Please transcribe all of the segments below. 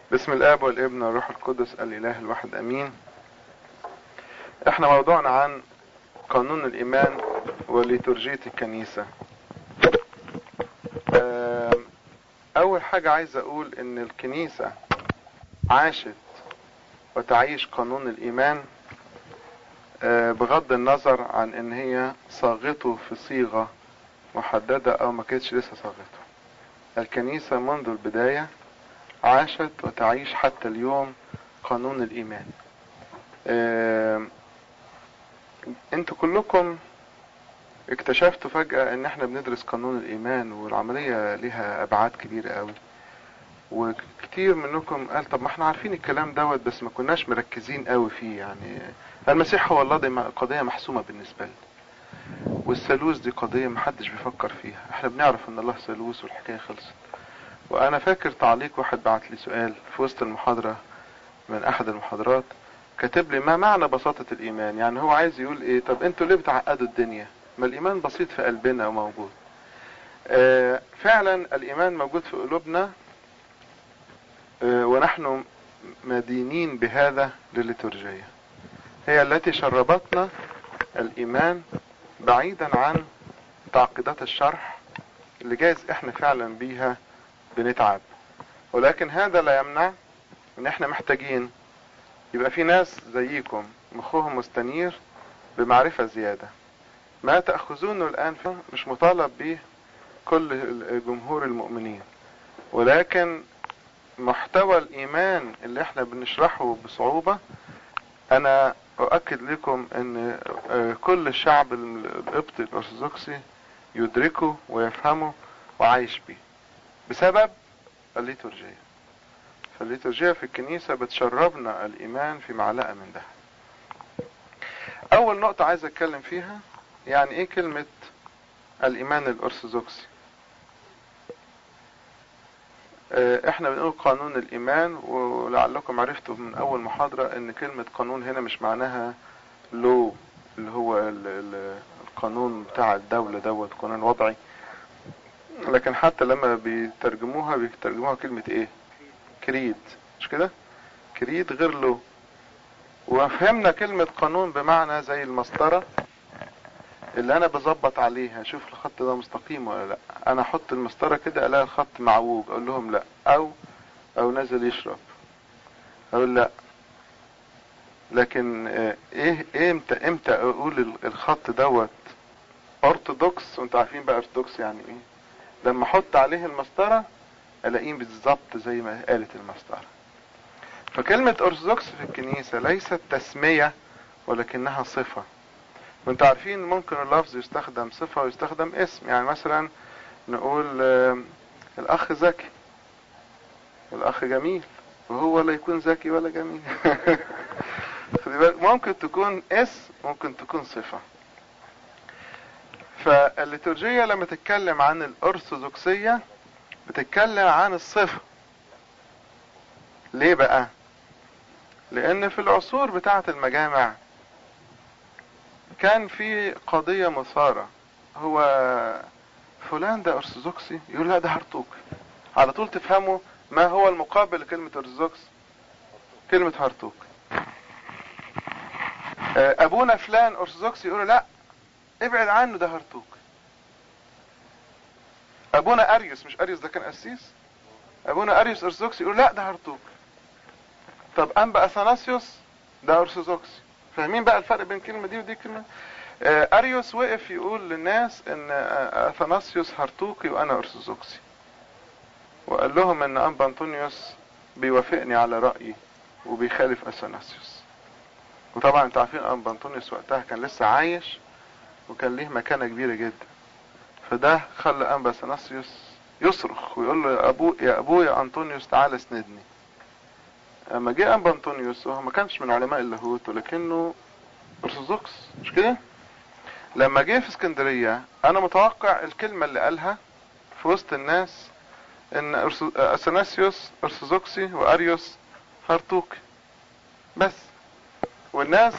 بسم الاب والابن والروح القدس الاله الواحد امين احنا موضوعنا عن قانون الايمان وليتورجية الكنيسة آم، اول حاجة عايز اقول ان الكنيسة عاشت وتعيش قانون الايمان آه، بغض النظر عن ان هي صاغته في صيغة محددة او ما كانتش لسه صاغته الكنيسة منذ البداية عاشت وتعيش حتى اليوم قانون الإيمان آم، انتوا كلكم اكتشفتوا فجأة ان احنا بندرس قانون الإيمان والعملية ليها أبعاد كبيرة قوي وكتير منكم قال طب ما احنا عارفين الكلام دوت بس ما كناش مركزين قوي فيه يعني المسيح هو الله دي قضية محسومة بالنسبة لنا والثالوث دي قضية محدش بيفكر فيها احنا بنعرف ان الله ثالوث والحكاية خلصت وانا فاكر تعليق واحد بعت لي سؤال في وسط المحاضرة من احد المحاضرات كاتب لي ما معنى بساطة الايمان يعني هو عايز يقول ايه طب انتوا ليه بتعقدوا الدنيا ما الايمان بسيط في قلبنا وموجود آه فعلا الايمان موجود في قلوبنا آه ونحن مدينين بهذا لليتورجية هي التي شربتنا الايمان بعيدا عن تعقيدات الشرح اللي جايز احنا فعلا بيها بنتعب ولكن هذا لا يمنع ان احنا محتاجين يبقى في ناس زيكم مخهم مستنير بمعرفة زيادة ما تأخذونه الآن مش مطالب به كل جمهور المؤمنين ولكن محتوى الإيمان اللي احنا بنشرحه بصعوبة أنا أؤكد لكم أن كل الشعب القبطي الأرثوذكسي يدركه ويفهمه وعايش بيه بسبب الليتورجية فالليتورجية في الكنيسة بتشربنا الإيمان في معلقة من ده أول نقطة عايز أتكلم فيها يعني إيه كلمة الإيمان الأرثوذكسي احنا بنقول قانون الإيمان ولعلكم عرفتوا من أول محاضرة إن كلمة قانون هنا مش معناها لو اللي هو ال ال القانون بتاع الدولة دوت قانون وضعي لكن حتى لما بيترجموها بيترجموها كلمة ايه كريد مش كده كريد غير له وفهمنا كلمة قانون بمعنى زي المسطرة اللي انا بظبط عليها اشوف الخط ده مستقيم ولا لا انا احط المسطرة كده الاقي الخط معوج اقول لهم لا او او نازل يشرب اقول لا لكن ايه امتى امتى اقول الخط دوت ارثوذكس وانتوا عارفين بقى ارثوذكس يعني ايه لما احط عليه المسطرة الاقيه بالظبط زي ما قالت المسطرة فكلمة ارثوذكس في الكنيسة ليست تسمية ولكنها صفة وانتوا عارفين ممكن اللفظ يستخدم صفة ويستخدم اسم يعني مثلا نقول آه الاخ ذكي الاخ جميل وهو لا يكون ذكي ولا جميل ممكن تكون اسم ممكن تكون صفة فالليتورجية لما تتكلم عن الأرثوذكسية بتتكلم عن الصفة ليه بقى لأن في العصور بتاعة المجامع كان في قضية مثارة هو فلان ده أرثوذكسي يقول لا ده هرطوكي على طول تفهموا ما هو المقابل لكلمة أرثوذكس كلمة هرطوك أبونا فلان أرثوذكسي يقول لا ابعد عنه ده هرطوك ابونا اريوس مش اريوس ده كان قسيس ابونا اريوس ارثوذكسي يقول لا ده هرطوك طب انبا اثناسيوس ده ارثوذكسي فاهمين بقى الفرق بين الكلمه دي ودي الكلمه آه اريوس وقف يقول للناس ان اثناسيوس هرطوكي وانا ارثوذكسي وقال لهم ان انبا انطونيوس بيوافقني على رايي وبيخالف اثناسيوس وطبعا انتوا عارفين انبا انطونيوس وقتها كان لسه عايش وكان ليه مكانة كبيرة جدا فده خلى أنبا سناسيوس يصرخ ويقول له يا أبو يا أبو يا أنطونيوس تعالى اسندني أما جه أنبا أنطونيوس وهو ما كانش من علماء اللاهوت ولكنه أرثوذكس مش كده؟ لما جه في اسكندرية أنا متوقع الكلمة اللي قالها في وسط الناس إن أثناسيوس أرثوذكسي وأريوس هرطوكي بس والناس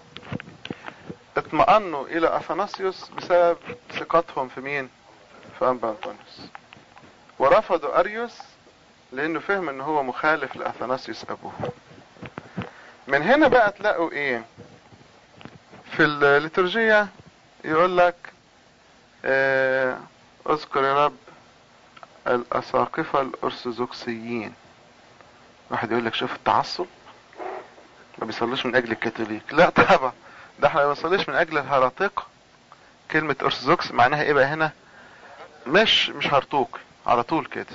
اطمأنوا الى اثناسيوس بسبب ثقتهم في مين في انبا انطونيوس ورفضوا اريوس لانه فهم ان هو مخالف لاثناسيوس ابوه من هنا بقى تلاقوا ايه في الليتورجية يقول لك اه اذكر يا رب الاساقفة الارثوذكسيين واحد يقول لك شوف التعصب ما بيصليش من اجل الكاثوليك لا طبعا ده احنا ما بنصليش من اجل الهراطقة كلمة ارثوذكس معناها ايه بقى هنا مش مش هرطوق على طول كده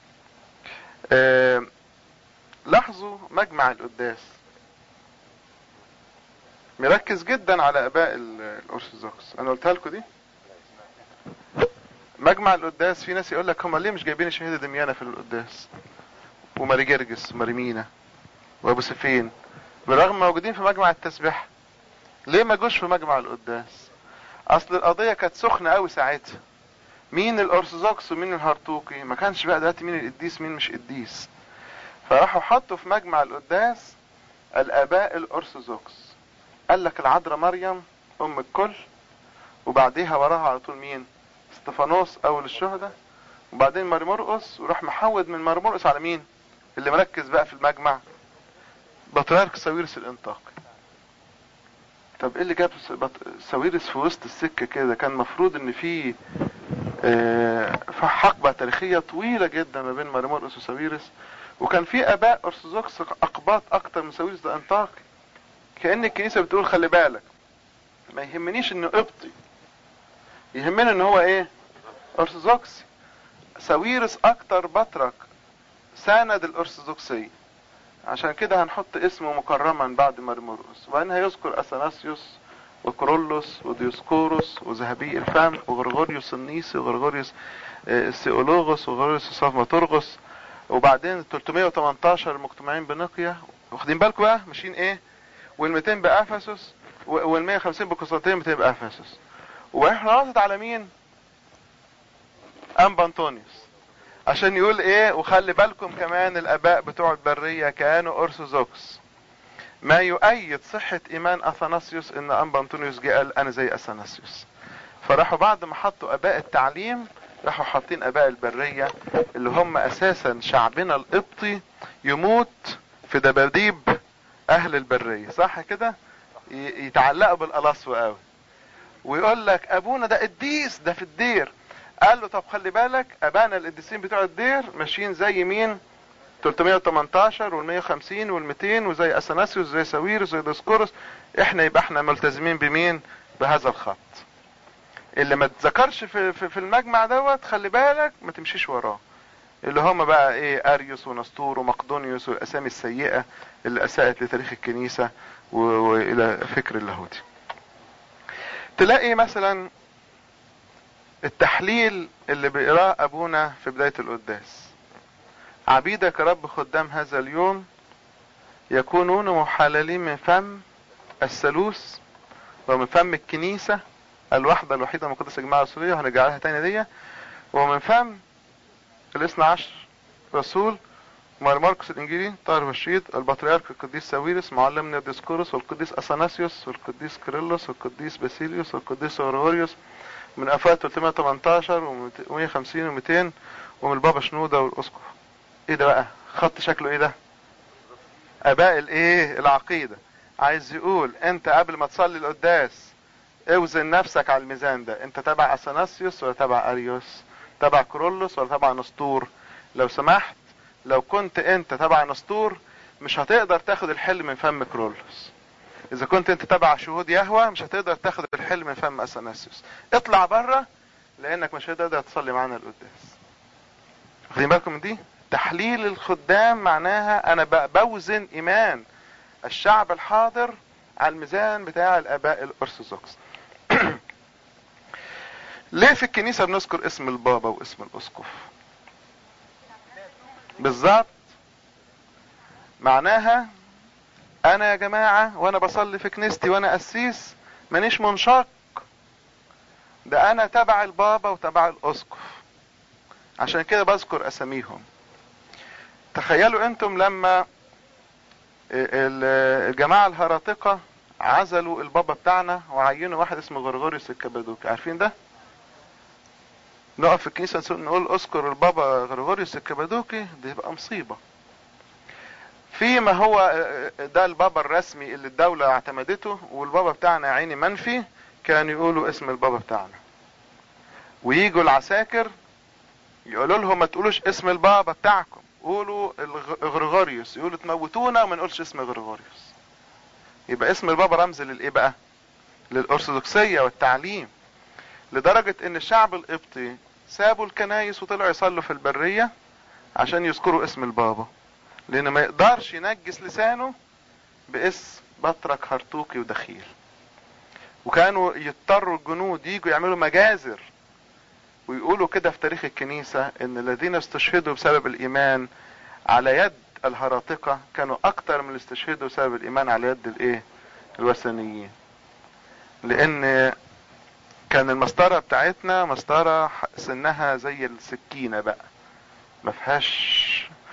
اه لاحظوا مجمع القداس مركز جدا على اباء الارثوذكس انا قلتها لكم دي مجمع القداس في ناس يقول لك هم ليه مش جايبين الشهيده دميانه في القداس وماري جرجس وماري مينا وابو سفين بالرغم موجودين في مجمع التسبيح ليه ما جوش في مجمع القداس اصل القضيه كانت سخنه قوي ساعتها مين الارثوذكس ومين الهرطوقي ما كانش بقى دلوقتي مين القديس مين مش قديس فراحوا حطوا في مجمع القداس الاباء الارثوذكس قال لك العذراء مريم ام الكل وبعديها وراها على طول مين استفانوس اول الشهداء وبعدين ماري مرقس وراح محود من ماري مرقس على مين اللي مركز بقى في المجمع بطريرك ساويرس الانطاقي طب ايه اللي جاب ساويرس في وسط السكة كده كان مفروض ان في اه حقبة تاريخية طويلة جدا ما بين ماري مرقس وساويرس وكان في اباء ارثوذكس اقباط اكتر من ساويرس ده انطاقي كأن الكنيسة بتقول خلي بالك ما يهمنيش انه قبطي يهمني ان هو ايه ارثوذكسي ساويرس اكتر بطرك ساند الارثوذكسية عشان كده هنحط اسمه مكرما بعد مرمرقس وبعدين هيذكر اثناسيوس وكرولوس وديوسكوروس وذهبي الفم وغرغوريوس النيسي وغرغوريوس السيولوغوس وغرغوريوس صافماتورغوس وبعدين 318 مجتمعين بنقيا واخدين بالكم بقى ماشيين ايه وال200 بافسس وال150 بقسطنطين 200 بافسس واحنا ناطط على مين انبا انطونيوس عشان يقول ايه وخلي بالكم كمان الاباء بتوع البرية كانوا ارثوذكس ما يؤيد صحة ايمان اثناسيوس ان انبا انطونيوس جه قال انا زي اثناسيوس فراحوا بعد ما حطوا اباء التعليم راحوا حاطين اباء البرية اللي هم اساسا شعبنا القبطي يموت في دباديب اهل البرية صح كده يتعلقوا بالقلاصوة قوي ويقول لك ابونا ده قديس ده في الدير قال له طب خلي بالك ابانا القديسين بتوع الدير ماشيين زي مين 318 وال 150 وال 200 وزي اثناسيوس زي ساويرس زي ديسكورس احنا يبقى احنا ملتزمين بمين بهذا الخط اللي ما تذكرش في, في, في المجمع دوت خلي بالك ما تمشيش وراه اللي هم بقى ايه اريوس ونسطور ومقدونيوس والاسامي السيئة اللي اساءت لتاريخ الكنيسة والى فكر اللاهوتي تلاقي مثلا التحليل اللي بيقراه ابونا في بداية القداس عبيدك رب خدام هذا اليوم يكونون محللين من فم الثالوث ومن فم الكنيسة الوحدة الوحيدة من القدس الجماعة الرسولية وهنرجع لها تاني دي ومن فم الاثنى عشر رسول مار ماركوس الانجيلي طاهر رشيد البطريرك القديس ساويرس معلمنا ديسكورس والقديس اثناسيوس والقديس كيرلس والقديس باسيليوس والقديس اورغوريوس من افات 318 و150 و200 ومن البابا شنودة والاسقف ايه ده بقى خط شكله ايه ده اباء الايه العقيدة عايز يقول انت قبل ما تصلي القداس اوزن نفسك على الميزان ده انت تبع اثناسيوس ولا تبع اريوس تبع كرولوس ولا تبع نسطور لو سمحت لو كنت انت تبع نسطور مش هتقدر تاخد الحل من فم كرولوس اذا كنت انت تبع شهود يهوى مش هتقدر تاخد الحل من فم اثناسيوس اطلع بره لانك مش هتقدر تصلي معانا القداس واخدين بالكم من دي تحليل الخدام معناها انا بوزن ايمان الشعب الحاضر على الميزان بتاع الاباء الارثوذكس ليه في الكنيسة بنذكر اسم البابا واسم الاسقف بالظبط معناها انا يا جماعة وانا بصلي في كنيستي وانا قسيس مانيش منشق ده انا تبع البابا وتبع الاسقف عشان كده بذكر اساميهم تخيلوا انتم لما الجماعة الهراطقة عزلوا البابا بتاعنا وعينوا واحد اسمه غرغوريوس الكبادوكي عارفين ده نقف في الكنيسة نقول اذكر البابا غريغوريوس الكبادوكي دي يبقى مصيبة فيما هو ده البابا الرسمي اللي الدولة اعتمدته والبابا بتاعنا يا عيني منفي كانوا يقولوا اسم البابا بتاعنا ويجوا العساكر يقولوا لهم ما تقولوش اسم البابا بتاعكم قولوا غريغوريوس يقولوا تموتونا وما نقولش اسم غريغوريوس يبقى اسم البابا رمز للايه بقى للارثوذكسيه والتعليم لدرجه ان الشعب القبطي سابوا الكنايس وطلعوا يصلوا في البريه عشان يذكروا اسم البابا لان ما يقدرش ينجس لسانه باسم بطرك هرطوقي ودخيل وكانوا يضطروا الجنود يجوا يعملوا مجازر ويقولوا كده في تاريخ الكنيسة ان الذين استشهدوا بسبب الايمان على يد الهراطقة كانوا اكتر من اللي استشهدوا بسبب الايمان على يد الايه الوثنيين لان كان المسطرة بتاعتنا مسطرة سنها زي السكينة بقى ما فيهاش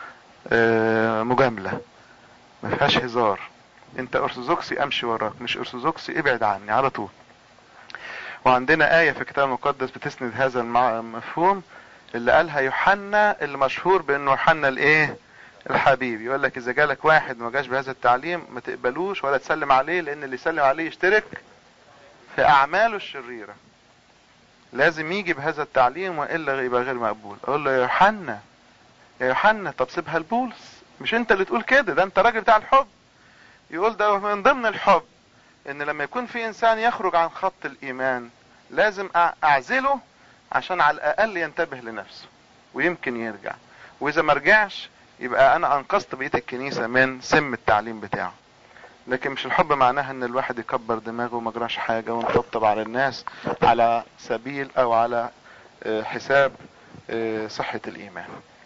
مجاملة ما فيهاش هزار انت ارثوذكسي امشي وراك مش ارثوذكسي ابعد عني على طول وعندنا آية في الكتاب المقدس بتسند هذا المفهوم اللي قالها يوحنا اللي مشهور بانه يوحنا الايه الحبيب يقول لك اذا جالك واحد ما جاش بهذا التعليم ما تقبلوش ولا تسلم عليه لان اللي يسلم عليه يشترك في اعماله الشريرة لازم يجي بهذا التعليم والا يبقى غير مقبول اقول له يا يوحنا يا يوحنا طب سيبها لبولس مش انت اللي تقول كده ده انت راجل بتاع الحب يقول ده من ضمن الحب ان لما يكون في انسان يخرج عن خط الايمان لازم اعزله عشان على الاقل ينتبه لنفسه ويمكن يرجع واذا ما رجعش يبقى انا انقذت بقيه الكنيسه من سم التعليم بتاعه لكن مش الحب معناها ان الواحد يكبر دماغه وما جراش حاجه ونطبطب على الناس على سبيل او على حساب صحه الايمان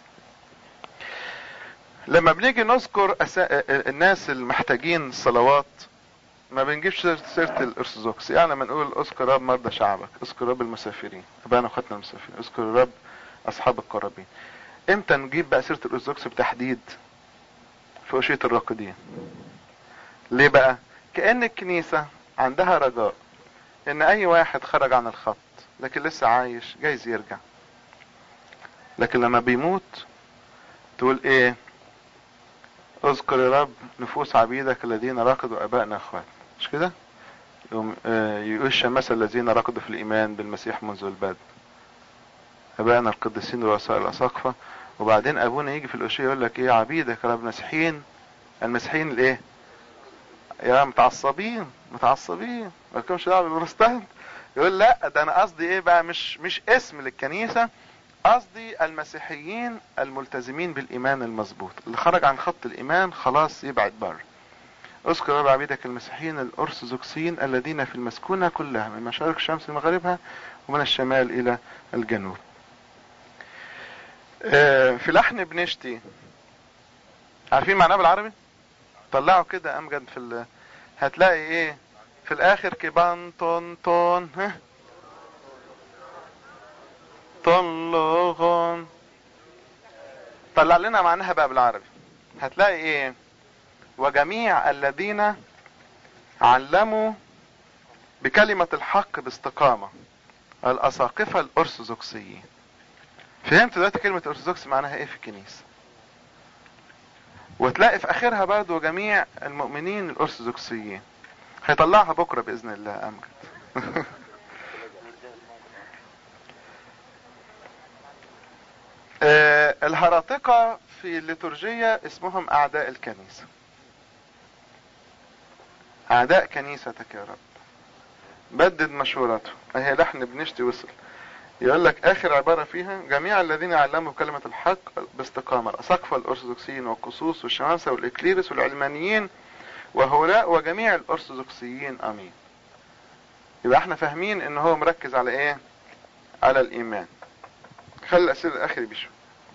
لما بنيجي نذكر الناس المحتاجين الصلوات ما بنجيبش سيرة الارثوذكس يعني لما نقول اذكر رب مرضى شعبك اذكر رب المسافرين ابانا اخواتنا المسافرين اذكر رب اصحاب القرابين امتى نجيب بقى سيرة الارثوذكس بتحديد في أشية الراقدين ليه بقى كأن الكنيسة عندها رجاء ان اي واحد خرج عن الخط لكن لسه عايش جايز يرجع لكن لما بيموت تقول ايه اذكر يا رب نفوس عبيدك الذين ركضوا ابائنا اخواتنا مش كده يقوم يقول الشماسة الذين ركضوا في الايمان بالمسيح منذ البدء ابائنا القديسين رؤساء الاساقفة وبعدين ابونا يجي في الاشياء يقول لك ايه عبيدك يا رب مسيحيين المسيحيين الايه يا متعصبين متعصبين مالكمش دعوه بالبروتستانت يقول لا ده انا قصدي ايه بقى مش مش اسم للكنيسه قصدي المسيحيين الملتزمين بالايمان المظبوط اللي خرج عن خط الايمان خلاص يبعد بره اذكر رب عبيدك المسيحيين الارثوذكسيين الذين في المسكونة كلها من مشارق الشمس لمغربها ومن الشمال الى الجنوب في لحن بنشتي عارفين معناه بالعربي طلعوا كده امجد في ال... هتلاقي ايه في الاخر كبان طون طون ها طلغون طلع لنا معناها بقى بالعربي هتلاقي ايه وجميع الذين علموا بكلمة الحق باستقامة الأساقفة الأرثوذكسيين فهمت دلوقتي كلمة أرثوذكس معناها ايه في الكنيسة وتلاقي في اخرها برضه جميع المؤمنين الارثوذكسيين هيطلعها بكره باذن الله امجد آه الهراطقة في الليتورجية اسمهم اعداء الكنيسة اعداء كنيستك يا رب بدد مشورته اهي لحن بنشتي وصل يقول لك اخر عبارة فيها جميع الذين علموا كلمة الحق باستقامة الاساقفة الارثوذكسيين والقصوص والشمامسة والاكليرس والعلمانيين وهؤلاء وجميع الارثوذكسيين امين يبقى احنا فاهمين ان هو مركز على ايه على الايمان خلي الاسئلة الاخر بيشو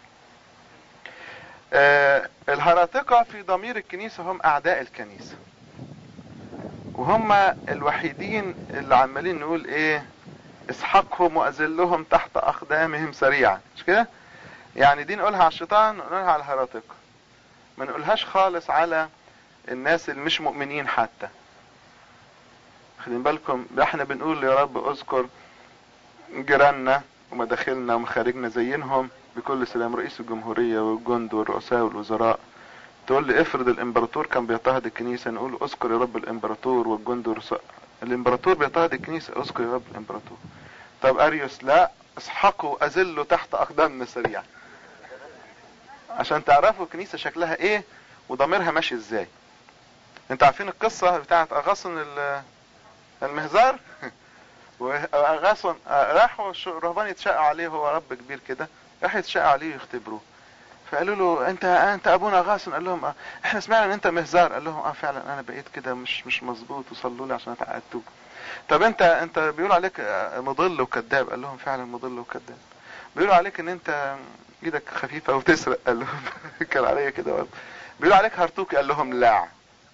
آه الهراطقة في ضمير الكنيسة هم اعداء الكنيسة وهم الوحيدين اللي عمالين نقول ايه اسحقهم واذلهم تحت اقدامهم سريعا مش كده يعني دي نقولها على الشيطان ونقولها على الهراطقة ما نقولهاش خالص على الناس اللي مش مؤمنين حتى خلين بالكم احنا بنقول يا رب اذكر جيراننا ومداخلنا ومخارجنا زينهم بكل سلام رئيس الجمهورية والجند والرؤساء والوزراء تقول لي افرض الامبراطور كان بيضطهد الكنيسة نقول اذكر يا رب الامبراطور والجند والرؤساء الامبراطور بيضطهد الكنيسة اذكر يا رب الامبراطور طب اريوس لا اسحقوا اذلوا تحت اقدامنا سريعا عشان تعرفوا الكنيسة شكلها ايه وضميرها ماشي ازاي انت عارفين القصة بتاعت اغاصن المهزار واغاصن راحوا الرهبان يتشقوا عليه هو رب كبير كده راح يتشقوا عليه ويختبروه فقالوا له انت انت ابونا غاصن قال لهم اه احنا سمعنا ان انت مهزار قال لهم اه فعلا انا بقيت كده مش مش مظبوط وصلوا لي عشان اتعقدتوا طب انت انت بيقولوا عليك مضل وكذاب قال لهم فعلا مضل وكذاب بيقولوا عليك ان انت ايدك خفيفة وتسرق قال لهم كان عليا كده برضه بيقولوا عليك هرطوكي قال لهم لا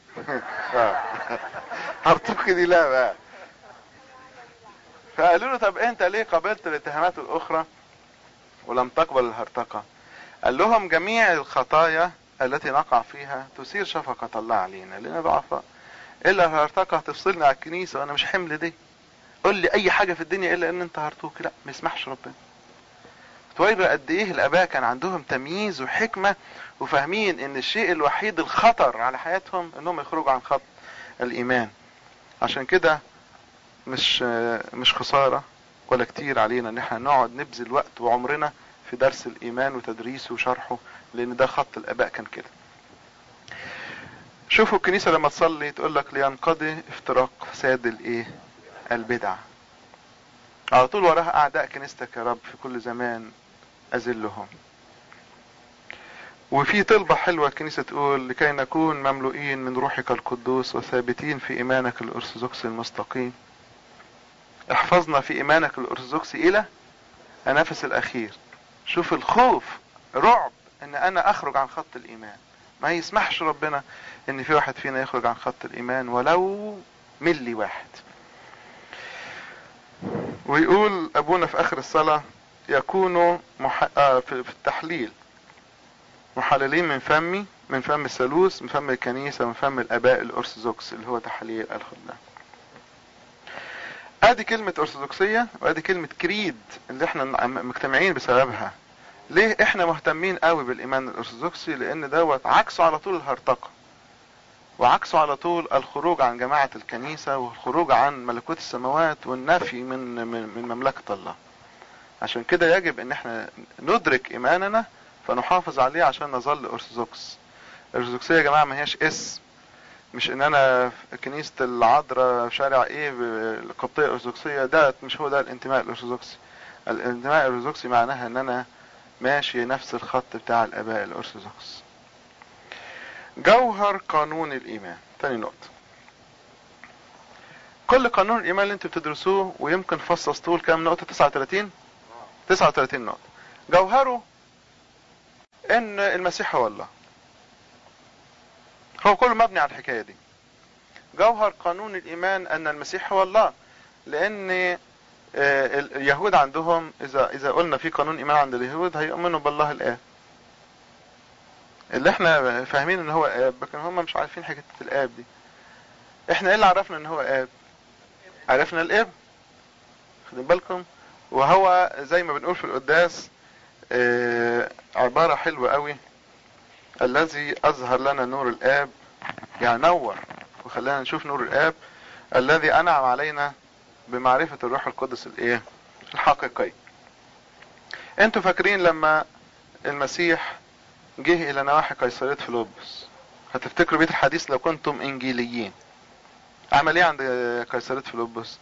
هرطوكي دي لا بقى فقالوا له طب انت ليه قبلت الاتهامات الاخرى ولم تقبل الهرطقة قال لهم جميع الخطايا التي نقع فيها تثير شفقة الله علينا لان ضعفاء الا الهرطقة هتفصلني على الكنيسة وانا مش حمل دي قول لي اي حاجة في الدنيا الا ان انت هرطوكي لا ما يسمحش ربنا توري قد ايه الاباء كان عندهم تمييز وحكمة وفاهمين ان الشيء الوحيد الخطر على حياتهم انهم يخرجوا عن خط الايمان عشان كده مش مش خسارة ولا كتير علينا ان احنا نقعد نبذل وقت وعمرنا في درس الايمان وتدريسه وشرحه لان ده خط الاباء كان كده شوفوا الكنيسة لما تصلي تقول لك لينقضي افتراق فساد الايه البدع على طول وراها اعداء كنيستك يا رب في كل زمان اذلهم وفي طلبة حلوة الكنيسة تقول لكي نكون مملوئين من روحك القدوس وثابتين في ايمانك الارثوذكسي المستقيم احفظنا في ايمانك الارثوذكسي الى النفس الاخير شوف الخوف رعب ان انا اخرج عن خط الايمان ما يسمحش ربنا ان في واحد فينا يخرج عن خط الايمان ولو ملي واحد ويقول ابونا في اخر الصلاة يكونوا مح... آه في التحليل محللين من فمي من فم الثالوث من فم الكنيسة من فم الاباء الارثوذكس اللي هو تحليل الخدام ادي كلمة ارثوذكسية وادي كلمة كريد اللي احنا مجتمعين بسببها ليه احنا مهتمين قوي بالايمان الارثوذكسي لان دوت عكسه على طول الهرطقة وعكسه على طول الخروج عن جماعة الكنيسة والخروج عن ملكوت السماوات والنفي من, من, من مملكة الله عشان كده يجب ان احنا ندرك ايماننا فنحافظ عليه عشان نظل ارثوذكس الارثوذكسية يا جماعة ما هياش اسم مش ان انا في كنيسة العذراء شارع ايه القبطية الارثوذكسية ده مش هو ده الانتماء الارثوذكسي الانتماء الارثوذكسي معناها ان انا ماشي نفس الخط بتاع الاباء الارثوذكس جوهر قانون الايمان تاني نقطة كل قانون الايمان اللي انتوا بتدرسوه ويمكن فصص طول كام نقطة 39 39 نقطة جوهره ان المسيح هو الله هو كله مبني على الحكاية دي جوهر قانون الايمان ان المسيح هو الله لان اليهود عندهم اذا اذا قلنا في قانون ايمان عند اليهود هيؤمنوا بالله الاب اللي احنا فاهمين ان هو اب لكن هم مش عارفين حكايه الاب دي احنا ايه اللي عرفنا ان هو اب عرفنا الاب خدين بالكم وهو زي ما بنقول في القداس اه عبارة حلوة قوي الذي اظهر لنا نور الاب يعني نور وخلانا نشوف نور الاب الذي انعم علينا بمعرفة الروح القدس الايه الحقيقي انتوا فاكرين لما المسيح جه الى نواحي قيصرية فيلبس هتفتكروا بيت الحديث لو كنتم انجيليين عمل ايه عند قيصرية فيلبس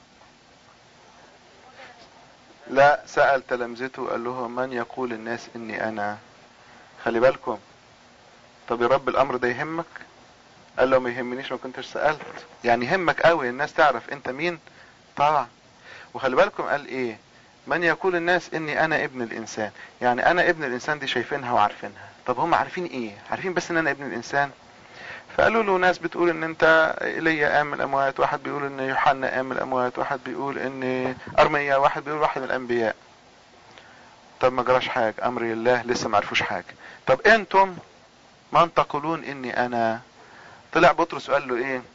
لا سأل تلامذته قال لهم من يقول الناس اني انا خلي بالكم طب يا رب الامر ده يهمك قال له ما يهمنيش ما كنتش سألت يعني يهمك قوي الناس تعرف انت مين طبعا وخلي بالكم قال ايه من يقول الناس اني انا ابن الانسان يعني انا ابن الانسان دي شايفينها وعارفينها طب هم عارفين ايه عارفين بس ان انا ابن الانسان فقالوا له ناس بتقول ان انت ايليا قام من الاموات واحد بيقول ان يوحنا قام من الاموات واحد بيقول ان ارميا واحد بيقول واحد من الانبياء طب ما جراش حاجة امر الله لسه ما عرفوش حاجة طب انتم من تقولون اني انا طلع بطرس وقال له ايه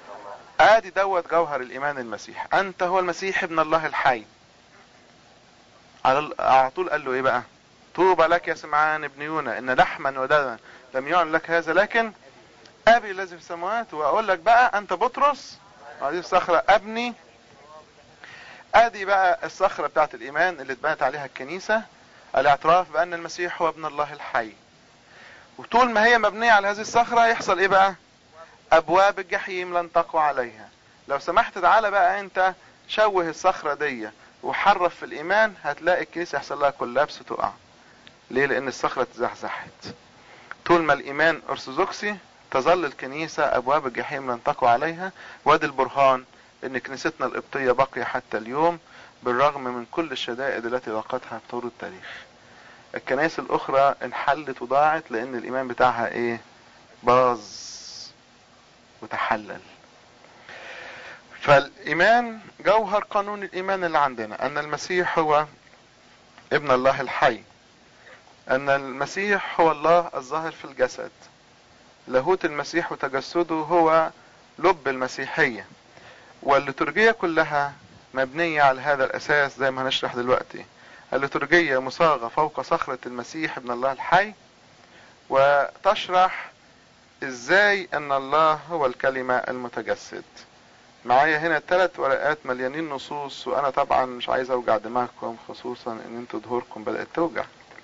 ادي دوت جوهر الايمان المسيح انت هو المسيح ابن الله الحي على على طول قال له ايه بقى طوبى لك يا سمعان ابن يونا ان لحما ودما لم يعن لك هذا لكن ابي الذي في السماوات واقول لك بقى انت بطرس هذه الصخرة ابني ادي بقى الصخرة بتاعت الايمان اللي اتبنت عليها الكنيسة الاعتراف بان المسيح هو ابن الله الحي وطول ما هي مبنية على هذه الصخرة يحصل ايه بقى ابواب الجحيم لن تقوى عليها لو سمحت تعالى بقى انت شوه الصخرة دي وحرف في الايمان هتلاقي الكنيسة يحصل لها كولابس تقع ليه لان الصخرة اتزحزحت طول ما الايمان ارثوذكسي تظل الكنيسة ابواب الجحيم لن تقوى عليها وادي البرهان ان كنيستنا القبطية باقية حتى اليوم بالرغم من كل الشدائد التي لاقتها طول التاريخ الكنائس الاخرى انحلت وضاعت لان الايمان بتاعها ايه باظ وتحلل فالايمان جوهر قانون الايمان اللي عندنا ان المسيح هو ابن الله الحي ان المسيح هو الله الظاهر في الجسد لاهوت المسيح وتجسده هو لب المسيحية والليتورجية كلها مبنية على هذا الاساس زي ما هنشرح دلوقتي الليتورجية مصاغة فوق صخرة المسيح ابن الله الحي وتشرح ازاي ان الله هو الكلمة المتجسد معايا هنا ثلاث ورقات مليانين نصوص وانا طبعا مش عايز اوجع دماغكم خصوصا ان انتوا ظهوركم بدأت توجع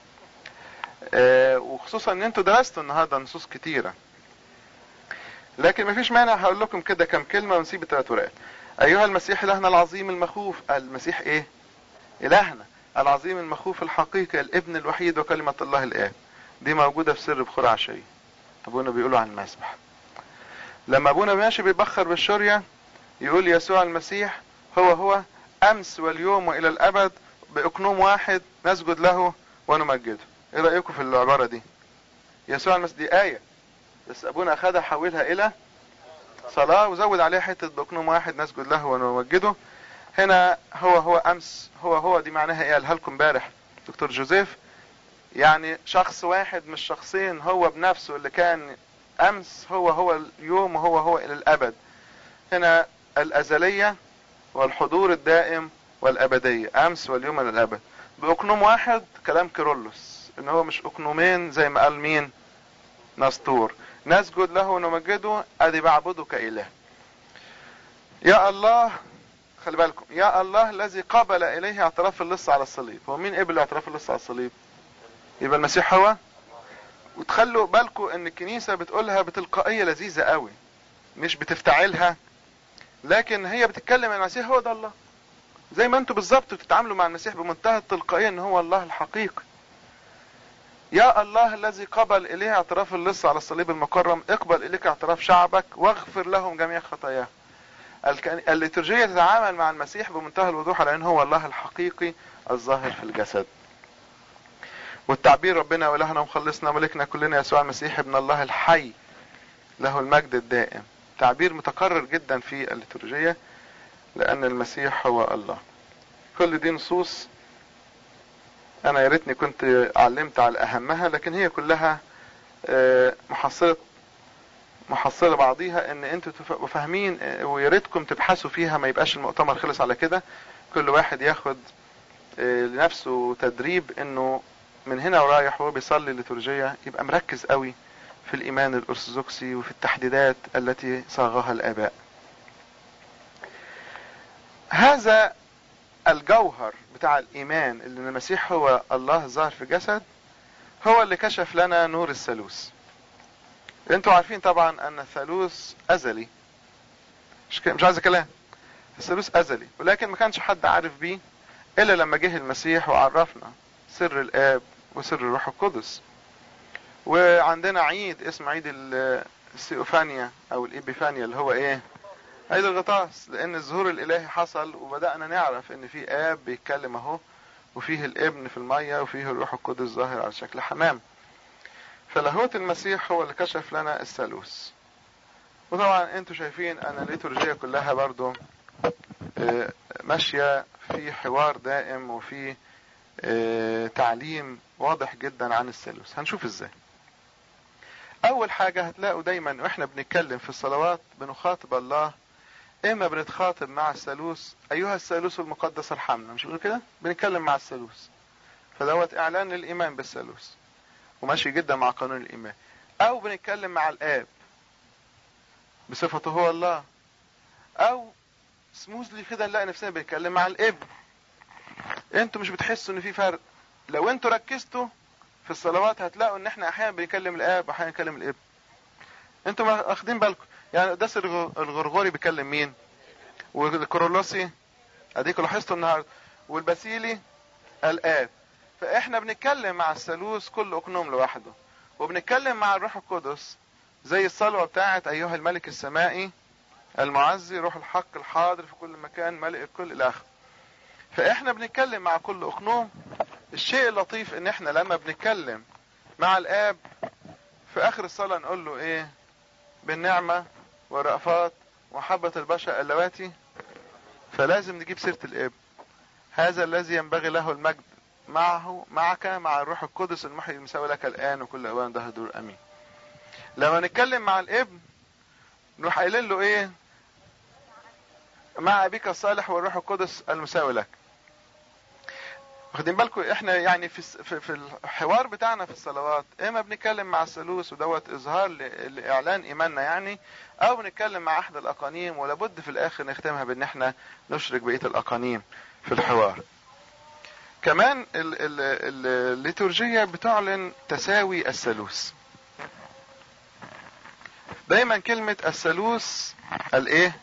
آه وخصوصا ان انتوا درستوا النهارده نصوص كتيرة لكن مفيش مانع هقول لكم كده كم كلمة ونسيب الثلاث ورقات ايها المسيح الهنا العظيم المخوف المسيح ايه الهنا العظيم المخوف الحقيقي الابن الوحيد وكلمة الله الآب دي موجودة في سر بخور عشية ابونا بيقولوا عن المسبح لما ابونا ماشي بيبخر بالشورية يقول يسوع المسيح هو هو امس واليوم والى الابد باقنوم واحد نسجد له ونمجده ايه رأيكم في العبارة دي يسوع المسيح دي آية بس ابونا اخدها حولها الى صلاة وزود عليها حتة بقنوم واحد نسجد له ونمجده هنا هو هو امس هو هو دي معناها ايه قالها لكم امبارح دكتور جوزيف يعني شخص واحد مش شخصين هو بنفسه اللي كان امس هو هو اليوم وهو هو الى الابد هنا الازلية والحضور الدائم والابدية امس واليوم الى الابد باقنوم واحد كلام كيرلس ان هو مش اقنومين زي ما قال مين نسطور نسجد له ونمجده ادي بعبده كاله يا الله خلي بالكم يا الله الذي قبل اليه اعتراف اللص على الصليب هو مين قبل اعتراف اللص على الصليب يبقى المسيح هو وتخلوا بالكم ان الكنيسة بتقولها بتلقائية لذيذة قوي مش بتفتعلها لكن هي بتتكلم عن المسيح هو ده الله زي ما انتوا بالظبط بتتعاملوا مع المسيح بمنتهى التلقائية ان هو الله الحقيقي يا الله الذي قبل اليه اعتراف اللص على الصليب المكرم اقبل اليك اعتراف شعبك واغفر لهم جميع خطاياهم الليتورجية تتعامل مع المسيح بمنتهى الوضوح على ان هو الله الحقيقي الظاهر في الجسد والتعبير ربنا والهنا ومخلصنا ملكنا كلنا يسوع المسيح ابن الله الحي له المجد الدائم تعبير متكرر جدا في الليتورجية لان المسيح هو الله كل دي نصوص انا يا ريتني كنت علمت على اهمها لكن هي كلها محصلة محصلة بعضيها ان انتوا تبقوا فاهمين ويا ريتكم تبحثوا فيها ما يبقاش المؤتمر خلص على كده كل واحد ياخد لنفسه تدريب انه من هنا ورايح وهو بيصلي لترجية يبقى مركز قوي في الايمان الارثوذكسي وفي التحديدات التي صاغها الاباء هذا الجوهر بتاع الايمان اللي المسيح هو الله ظاهر في جسد هو اللي كشف لنا نور الثالوث انتوا عارفين طبعا ان الثالوث ازلي مش, مش عايز كلام الثالوث ازلي ولكن ما كانش حد عارف بيه الا لما جه المسيح وعرفنا سر الاب وسر الروح القدس وعندنا عيد اسمه عيد السيوفانيا او الابيفانيا اللي هو ايه عيد الغطاس لان الظهور الالهي حصل وبدأنا نعرف ان في اب بيتكلم اهو وفيه الابن في المية وفيه الروح القدس ظاهر على شكل حمام فلاهوت المسيح هو اللي كشف لنا الثالوث وطبعا انتوا شايفين ان الليتورجية كلها برضو ماشية في حوار دائم وفي تعليم واضح جدا عن الثالوث هنشوف ازاي اول حاجة هتلاقوا دايما واحنا بنتكلم في الصلوات بنخاطب الله اما بنتخاطب مع الثالوث ايها الثالوث المقدس ارحمنا مش بنقول كده بنتكلم مع الثالوث فدوت اعلان للايمان بالثالوث وماشي جدا مع قانون الايمان او بنتكلم مع الاب بصفته هو الله او سموزلي كده نلاقي نفسنا بنتكلم مع الابن انتوا مش بتحسوا ان في فرق لو انتوا ركزتوا في الصلوات هتلاقوا ان احنا احيانا بنكلم الاب واحيانا نكلم الابن انتوا واخدين بالكم يعني قداس الغرغوري بيكلم مين والكورولوسي اديكوا لاحظتوا النهارده والباسيلي الاب فاحنا بنتكلم مع الثالوث كل اقنوم لوحده وبنتكلم مع الروح القدس زي الصلوه بتاعت ايها الملك السمائي المعزي روح الحق الحاضر في كل مكان ملك الكل الى اخره فاحنا بنتكلم مع كل اقنوم الشيء اللطيف ان احنا لما بنتكلم مع الاب في اخر الصلاه نقول له ايه بالنعمه والرأفات ومحبه البشر اللواتي فلازم نجيب سيره الاب هذا الذي ينبغي له المجد معه معك مع الروح القدس المحيي المساوي لك الان وكل اوان ده دور امين لما نتكلم مع الابن نروح قايلين له ايه مع ابيك الصالح والروح القدس المساوي لك واخدين بالكم احنا يعني في في, في الحوار بتاعنا في الصلوات اما بنتكلم مع الثالوث ودوت اظهار لاعلان ايماننا يعني او بنتكلم مع احد الاقانيم ولابد في الاخر نختمها بان احنا نشرك بقيه الاقانيم في الحوار كمان الليتورجية بتعلن تساوي الثالوث دايما كلمة الثالوث الايه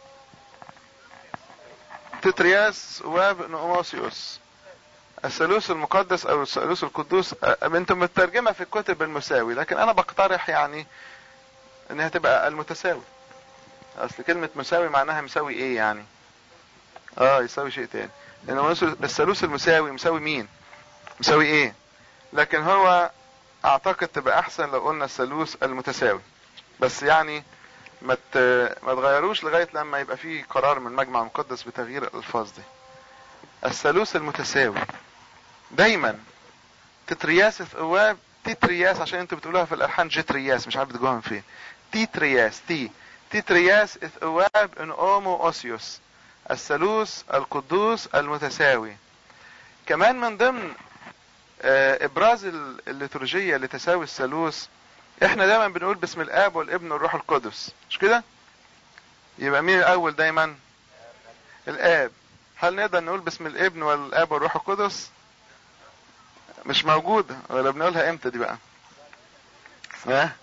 تترياس وابنوموسيوس الثالوث المقدس او الثالوث القدوس انتم مترجمة في الكتب المساوي لكن انا بقترح يعني انها تبقى المتساوي اصل كلمة مساوي معناها مساوي ايه يعني اه يساوي شيء تاني لان الثالوث المساوي مساوي مين مساوي ايه لكن هو اعتقد تبقى احسن لو قلنا الثالوث المتساوي بس يعني ما ما تغيروش لغايه لما يبقى في قرار من مجمع مقدس بتغيير الالفاظ دي الثالوث المتساوي دايما تترياس ثواب تترياس عشان انتوا بتقولوها في الالحان جترياس مش عارف بتجوها من فين تيترياس تي تيترياس ثواب ان اومو اوسيوس الثالوث القدوس المتساوي كمان من ضمن ابراز الليتورجية لتساوي الثالوث احنا دايما بنقول باسم الاب والابن والروح القدس مش كده يبقى مين الاول دايما الاب هل نقدر نقول باسم الابن والاب والروح القدس مش موجودة ولا بنقولها امتى دي بقى ها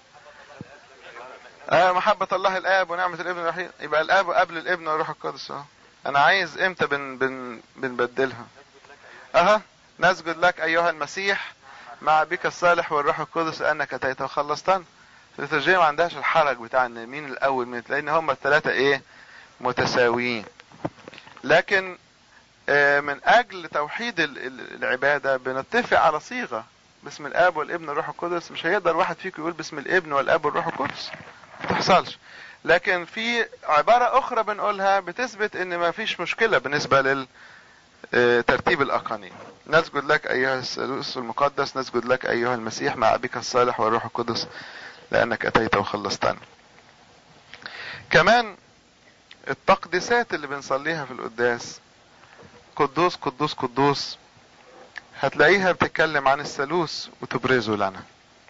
اه محبة الله الاب ونعمة الابن الوحيد يبقى الاب قبل الابن والروح القدس اه انا عايز امتى بن بن بنبدلها اها نسجد لك ايها المسيح مع بك الصالح والروح القدس انك اتيت وخلصتنا الترجمة ما عندهاش الحرج بتاع ان مين الاول من لان هم الثلاثة ايه متساويين لكن من اجل توحيد العبادة بنتفق على صيغة باسم الاب والابن والروح القدس مش هيقدر واحد فيكم يقول باسم الابن والاب والروح القدس ما تحصلش لكن في عبارة اخرى بنقولها بتثبت ان ما فيش مشكلة بالنسبة لل ترتيب الاقانيم نسجد لك ايها الثالوث المقدس نسجد لك ايها المسيح مع ابيك الصالح والروح القدس لانك اتيت وخلصتنا كمان التقديسات اللي بنصليها في القداس قدوس قدوس قدوس هتلاقيها بتتكلم عن الثالوث وتبرزه لنا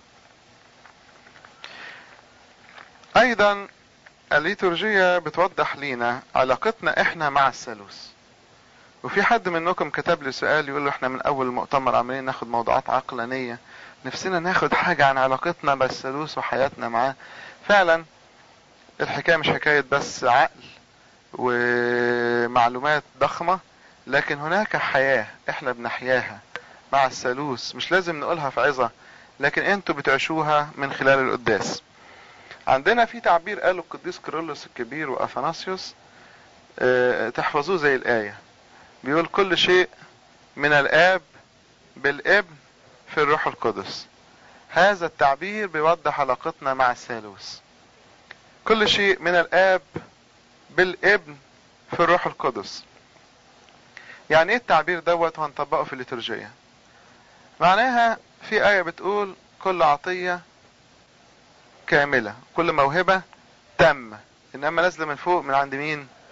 ايضا الليتورجية بتوضح لينا علاقتنا احنا مع الثالوث وفي حد منكم كتب لي سؤال يقول له احنا من اول المؤتمر عمالين ناخد موضوعات عقلانية نفسنا ناخد حاجة عن علاقتنا بالثالوث وحياتنا معاه فعلا الحكاية مش حكاية بس عقل ومعلومات ضخمة لكن هناك حياة احنا بنحياها مع الثالوث مش لازم نقولها في عظة لكن انتوا بتعيشوها من خلال القداس عندنا في تعبير قاله القديس كيرلس الكبير واثناسيوس اه تحفظوه زي الآية بيقول كل شيء من الآب بالابن في الروح القدس هذا التعبير بيوضح علاقتنا مع الثالوث كل شيء من الآب بالابن في الروح القدس يعني ايه التعبير دوت وهنطبقه في الليتورجية معناها في آية بتقول كل عطية كاملة كل موهبة تامة انما نازلة من فوق من عند مين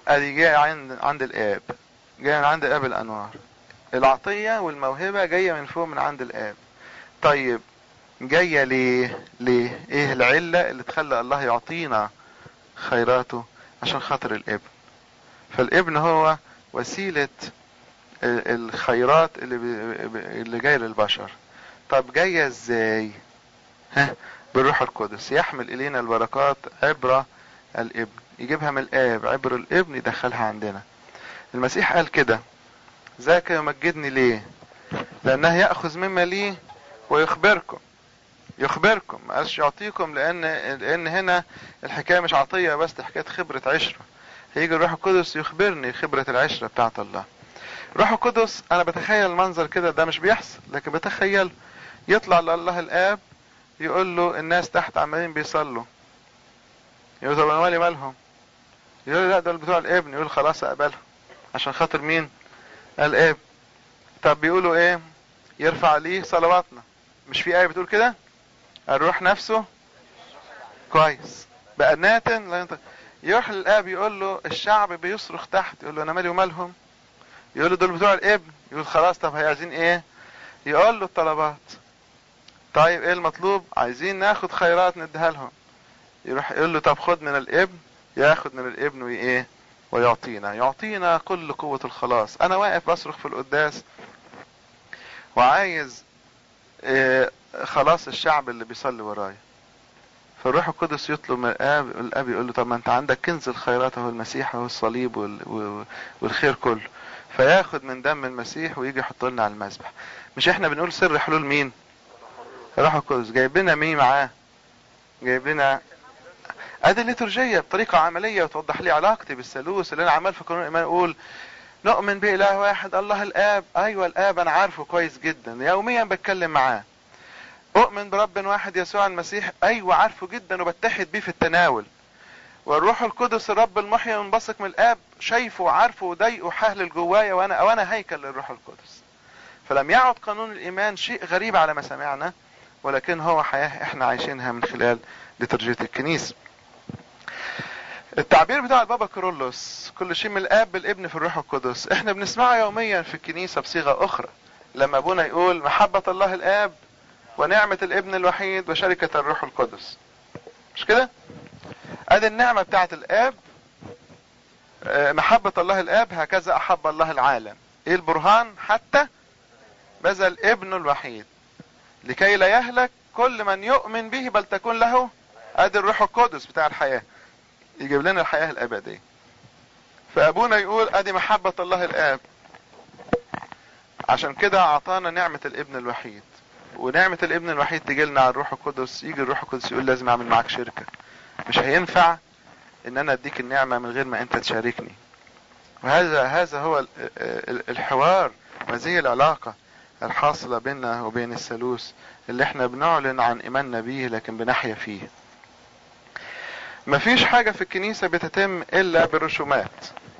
ادي جاي عند عند الاب جاي من عند اب الانوار العطية والموهبة جاية من فوق من عند الاب طيب جاية ليه ليه ايه العلة اللي تخلى الله يعطينا خيراته عشان خاطر الابن فالابن هو وسيلة الخيرات اللي بي اللي جاية للبشر طب جاية ازاي ها بالروح القدس يحمل الينا البركات عبر الابن يجيبها من الاب عبر الابن يدخلها عندنا المسيح قال كده ذاك يمجدني ليه لانه ياخذ مما لي ويخبركم يخبركم ما قالش يعطيكم لان لان هنا الحكايه مش عطيه بس حكايه خبره عشره هيجي الروح القدس يخبرني خبره العشره بتاعت الله الروح القدس انا بتخيل المنظر كده ده مش بيحصل لكن بتخيل يطلع لله الاب يقول له الناس تحت عمالين بيصلوا يقول طب انا مالي مالهم يقول لا دول بتوع الابن يقول خلاص اقبلهم عشان خاطر مين الاب طب بيقولوا ايه يرفع ليه صلواتنا مش في ايه بتقول كده الروح نفسه كويس بقى ناتن لا ينطق يروح للاب يقول له الشعب بيصرخ تحت يقول له انا مالي ومالهم يقول له دول بتوع الابن يقول خلاص طب هي عايزين ايه يقول له الطلبات طيب ايه المطلوب عايزين ناخد خيرات نديها لهم يروح يقول له طب خد من الابن ياخد من الابن وايه ويعطينا يعطينا كل قوة الخلاص انا واقف بصرخ في القداس وعايز إيه خلاص الشعب اللي بيصلي ورايا فالروح القدس يطلب من الاب الاب يقول له طب ما انت عندك كنز الخيرات هو المسيح هو الصليب وال... والخير كله فياخد من دم المسيح ويجي يحط لنا على المذبح مش احنا بنقول سر حلول مين الروح القدس جايب لنا مين معاه جايب لنا ادي الليتورجيه بطريقه عمليه وتوضح لي علاقتي بالثالوث اللي انا عمال في قانون الايمان اقول نؤمن باله واحد الله الاب ايوه الاب انا عارفه كويس جدا يوميا بتكلم معاه اؤمن برب واحد يسوع المسيح ايوه عارفه جدا وبتحد بيه في التناول والروح القدس الرب المحيي المنبثق من الاب شايفه وعارفه وضايقه حهل جوايا وانا وانا هيكل للروح القدس فلم يعد قانون الايمان شيء غريب على ما سمعنا ولكن هو حياه احنا عايشينها من خلال لترجيه الكنيسه التعبير بتاع البابا كيرلس كل شيء من الاب بالابن في الروح القدس احنا بنسمعه يوميا في الكنيسه بصيغه اخرى لما ابونا يقول محبه الله الاب ونعمه الابن الوحيد وشركه الروح القدس مش كده ادي النعمه بتاعت الاب محبه الله الاب هكذا احب الله العالم ايه البرهان حتى بذل ابنه الوحيد لكي لا يهلك كل من يؤمن به بل تكون له ادي الروح القدس بتاع الحياه يجيب لنا الحياة الأبدية فأبونا يقول أدي محبة الله الآب عشان كده أعطانا نعمة الابن الوحيد ونعمة الابن الوحيد تجي لنا على الروح القدس يجي الروح القدس يقول لازم أعمل معاك شركة مش هينفع إن أنا أديك النعمة من غير ما أنت تشاركني وهذا هذا هو الحوار وهذه العلاقة الحاصلة بيننا وبين الثالوث اللي احنا بنعلن عن إيماننا بيه لكن بنحيا فيه مفيش حاجة في الكنيسة بتتم إلا بالرسومات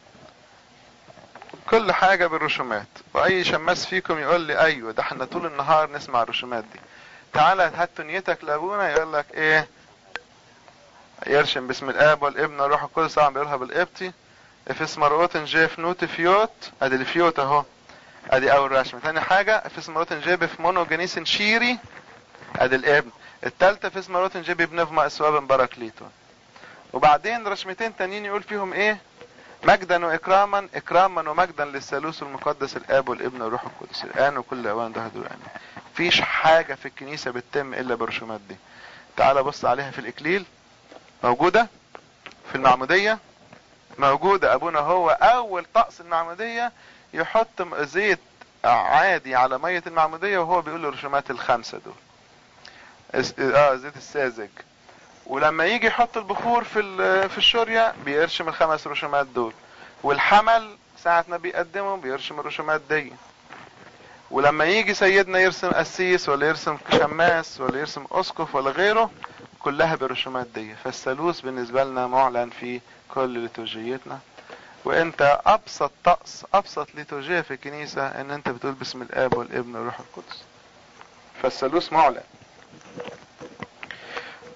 كل حاجة بالرسومات وأي شماس فيكم يقول لي أيوة ده احنا طول النهار نسمع الرسومات دي تعالى هات تنيتك لأبونا يقول لك إيه يرشم باسم الآب والابن والروح القدس طبعا بيقولها بالقبطي افس مرقوتن جيف نوت فيوت ادي الفيوت اهو ادي اول رسمه تاني حاجه افس مرقوتن جيب في مونو جنيس شيري ادي الابن التالتة افس مرقوتن جيب بنفما اسواب باراكليتون وبعدين رسمتين تانيين يقول فيهم ايه مجدا واكراما اكراما ومجدا للثالوث المقدس الاب والابن والروح القدس الان وكل اوان ده دول امين مفيش حاجه في الكنيسه بتتم الا بالرسومات دي تعال بص عليها في الاكليل موجوده في المعموديه موجوده ابونا هو اول طقس المعموديه يحط زيت عادي على ميه المعموديه وهو بيقول الرسومات الخمسه دول اه زيت الساذج ولما يجي يحط البخور في في الشورية بيرشم الخمس رسومات دول والحمل ساعة ما بيقدمه بيرشم الرسومات دي ولما يجي سيدنا يرسم قسيس ولا يرسم شماس ولا يرسم اسقف ولا غيره كلها بالرسومات دي فالثالوث بالنسبة لنا معلن في كل ليتورجيتنا وانت ابسط طقس ابسط ليتورجية في الكنيسة ان انت بتقول باسم الاب والابن والروح القدس فالثالوث معلن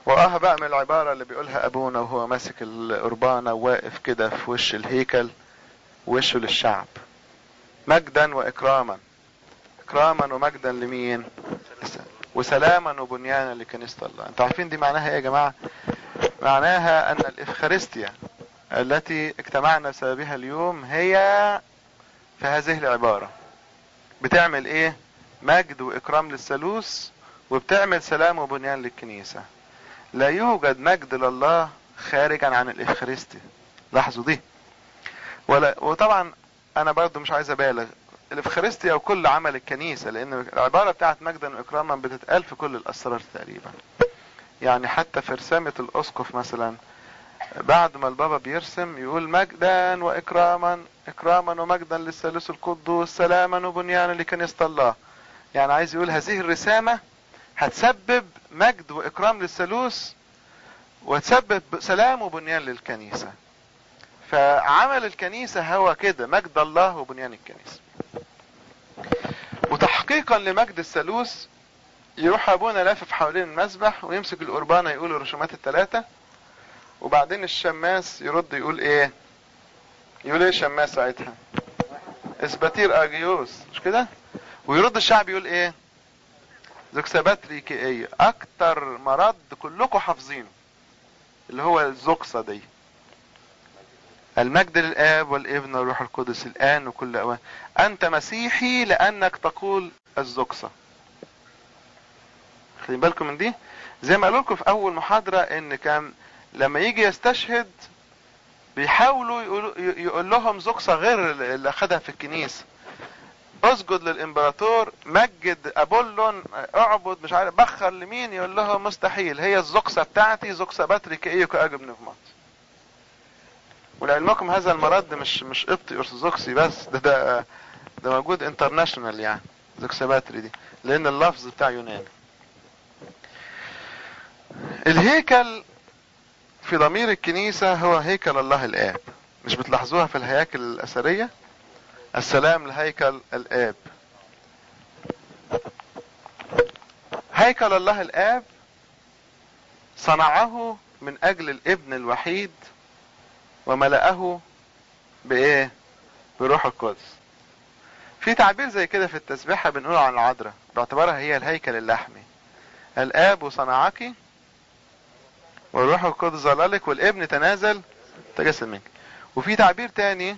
واه بقى من العبارة اللي بيقولها ابونا وهو ماسك القربانة وواقف كده في وش الهيكل وشه للشعب مجدا واكراما اكراما ومجدا لمين وسلاما وبنيانا لكنيسة الله انتوا عارفين دي معناها ايه يا جماعة معناها ان الافخارستيا التي اجتمعنا بسببها اليوم هي في هذه العبارة بتعمل ايه مجد واكرام للثالوث وبتعمل سلام وبنيان للكنيسة لا يوجد مجد لله خارجا عن الافخارستيا لاحظوا دي ولا وطبعا انا برضو مش عايز ابالغ الافخارستيا وكل عمل الكنيسة لان العبارة بتاعت مجدا واكراما بتتقال في كل الاسرار تقريبا يعني حتى في رسامة الاسقف مثلا بعد ما البابا بيرسم يقول مجدا واكراما اكراما ومجدا للثالوث القدوس سلاما وبنيانا لكنيسة الله يعني عايز يقول هذه الرسامة هتسبب مجد واكرام للثالوث وتسبب سلام وبنيان للكنيسة فعمل الكنيسة هو كده مجد الله وبنيان الكنيسة وتحقيقا لمجد الثالوث يروح ابونا لافف حوالين المسبح ويمسك القربانة يقول الرسومات الثلاثة وبعدين الشماس يرد يقول ايه يقول ايه الشماس ساعتها اسباتير اجيوس مش كده ويرد الشعب يقول ايه زوكسابات ريكيئية اكتر مرض كلكم حافظينه اللي هو الزوكسة دي المجد للآب والابن والروح القدس الآن وكل أوان أنت مسيحي لأنك تقول الزوكسة خلي بالكم من دي زي ما قالوا لكم في أول محاضرة إن كان لما يجي يستشهد بيحاولوا يقول, يقول لهم زوكسة غير اللي أخدها في الكنيسة اسجد للامبراطور مجد ابولون اعبد مش عارف بخر لمين يقول لهم مستحيل هي الزوكسة بتاعتي زوكسة باتريك ايه كاجب نفمات ولعلمكم هذا المرض مش مش قبطي ارثوذكسي بس ده ده ده موجود انترناشونال يعني زوكسة باتري دي لان اللفظ بتاع يوناني الهيكل في ضمير الكنيسة هو هيكل الله الآب مش بتلاحظوها في الهياكل الأثرية السلام لهيكل الآب هيكل الله الآب صنعه من أجل الابن الوحيد وملأه بإيه؟ بروح القدس في تعبير زي كده في التسبيحة بنقوله عن العذراء باعتبارها هي الهيكل اللحمي الآب صنعك والروح القدس ظللك والابن تنازل تجسد منك وفي تعبير تاني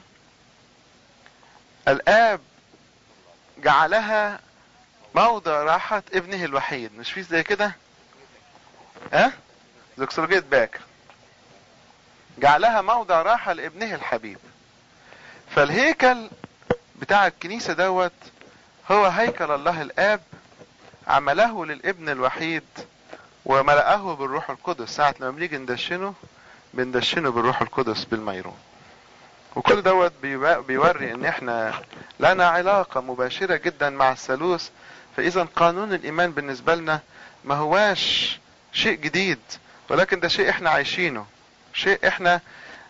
الآب جعلها موضع راحة ابنه الوحيد مش في زي كده ها زوكسولوجية باكر جعلها موضع راحة لابنه الحبيب فالهيكل بتاع الكنيسة دوت هو هيكل الله الآب عمله للابن الوحيد وملأه بالروح القدس ساعة لما بنيجي ندشنه بندشنه بالروح القدس بالميرون وكل دوت بيوري ان احنا لنا علاقة مباشرة جدا مع الثالوث فاذا قانون الايمان بالنسبة لنا ما هواش شيء جديد ولكن ده شيء احنا عايشينه شيء احنا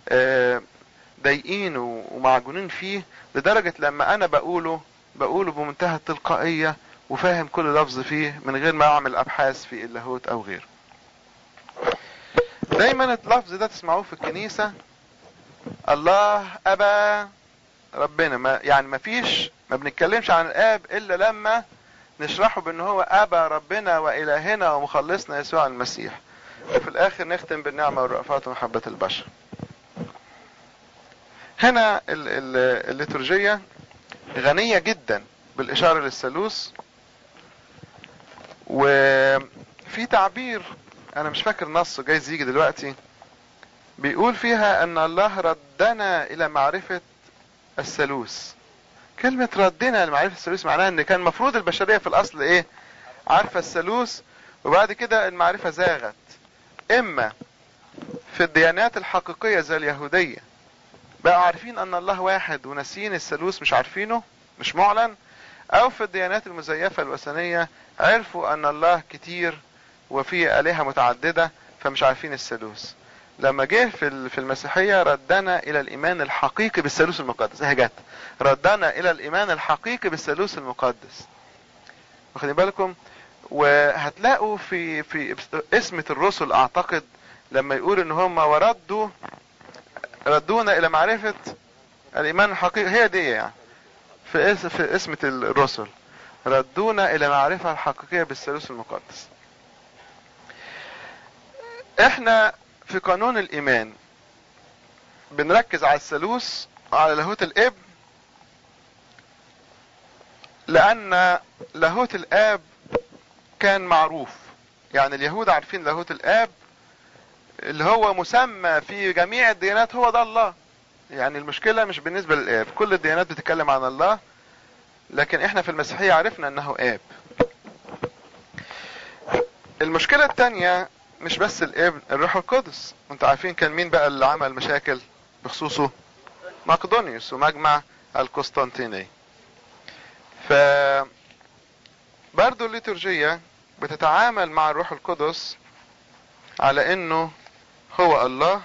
ضايقينه ومعجونين فيه لدرجة لما انا بقوله بقوله بمنتهى التلقائية وفاهم كل لفظ فيه من غير ما اعمل ابحاث في اللاهوت او غيره دايما اللفظ ده تسمعوه في الكنيسة الله ابا ربنا ما يعني ما فيش ما بنتكلمش عن الاب الا لما نشرحه بان هو ابا ربنا والهنا ومخلصنا يسوع المسيح وفي الاخر نختم بالنعمة والرأفات ومحبة البشر هنا الليتورجية غنية جدا بالاشارة للثالوث وفي تعبير انا مش فاكر نصه جايز يجي دلوقتي بيقول فيها ان الله ردنا الى معرفة الثالوث كلمة ردنا لمعرفة الثالوث معناها ان كان مفروض البشرية في الاصل ايه عارفة الثالوث وبعد كده المعرفة زاغت اما في الديانات الحقيقية زي اليهودية بقوا عارفين ان الله واحد وناسيين الثالوث مش عارفينه مش معلن او في الديانات المزيفة الوثنية عرفوا ان الله كتير وفي الهة متعددة فمش عارفين الثالوث لما جه في في المسيحية ردنا الى الايمان الحقيقي بالثالوث المقدس اهي جت ردنا الى الايمان الحقيقي بالثالوث المقدس واخدين بالكم وهتلاقوا في في اسمة الرسل اعتقد لما يقول ان هم وردوا ردونا الى معرفة الايمان الحقيقي هي دي يعني في اس في اسمة الرسل ردونا الى معرفة الحقيقية بالثالوث المقدس احنا في قانون الايمان بنركز على الثالوث وعلى لاهوت الابن لان لاهوت الاب كان معروف يعني اليهود عارفين لاهوت الاب اللي هو مسمى في جميع الديانات هو ده الله يعني المشكلة مش بالنسبة للاب كل الديانات بتتكلم عن الله لكن احنا في المسيحية عرفنا انه اب المشكلة التانية مش بس الابن الروح القدس انتوا عارفين كان مين بقى اللي عمل مشاكل بخصوصه مقدونيوس ومجمع القسطنطيني ف برضو الليتورجية بتتعامل مع الروح القدس على انه هو الله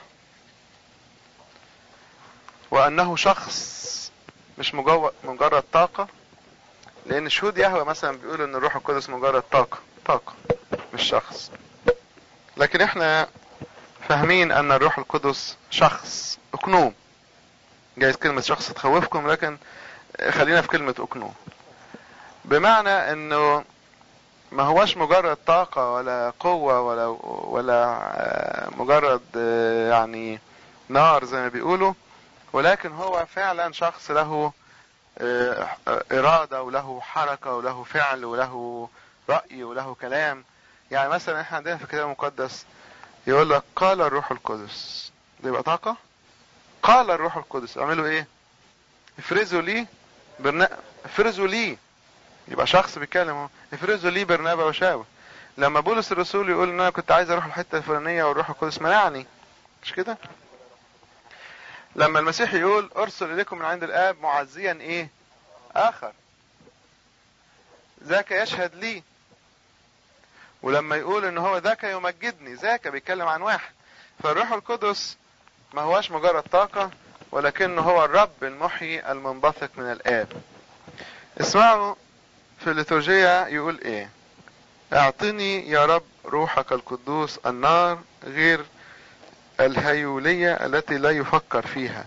وانه شخص مش مجرد طاقة لان شهود يهوى مثلا بيقولوا ان الروح القدس مجرد طاقة طاقة مش شخص لكن احنا فاهمين ان الروح القدس شخص اكنوم جايز كلمة شخص تخوفكم لكن خلينا في كلمة اكنوم بمعنى انه ما هوش مجرد طاقة ولا قوة ولا ولا مجرد يعني نار زي ما بيقولوا ولكن هو فعلا شخص له إرادة وله حركة وله فعل وله رأي وله كلام يعني مثلا احنا عندنا في الكتاب المقدس يقول لك قال الروح القدس دي يبقى طاقة قال الروح القدس اعملوا ايه افرزوا لي برنا... افرزوا لي يبقى شخص بيتكلم اهو افرزوا لي برنابا وشاوة لما بولس الرسول يقول ان انا كنت عايز اروح الحته الفلانيه والروح القدس منعني مش كده لما المسيح يقول ارسل اليكم من عند الاب معزيا ايه اخر ذاك يشهد لي ولما يقول ان هو ذاك يمجدني ذاك بيتكلم عن واحد فالروح القدس ما هواش مجرد طاقة ولكنه هو الرب المحيي المنبثق من الآب اسمعوا في الليتورجية يقول ايه اعطني يا رب روحك القدوس النار غير الهيولية التي لا يفكر فيها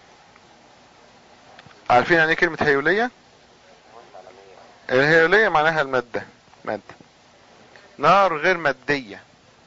عارفين يعني ايه كلمة هيولية الهيولية معناها المادة مادة نار غير مادية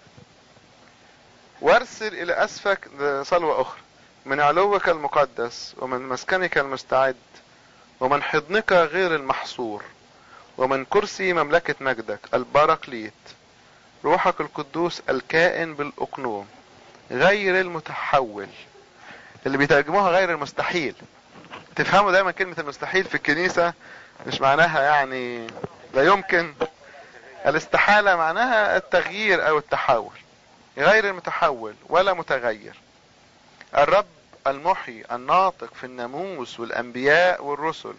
وارسل الى اسفك صلوة اخرى من علوك المقدس ومن مسكنك المستعد ومن حضنك غير المحصور ومن كرسي مملكة مجدك البراكليت روحك القدوس الكائن بالاقنوم غير المتحول اللي بيترجموها غير المستحيل تفهموا دايما كلمة المستحيل في الكنيسة مش معناها يعني لا يمكن الاستحالة معناها التغيير او التحول غير المتحول ولا متغير الرب المحيي الناطق في الناموس والانبياء والرسل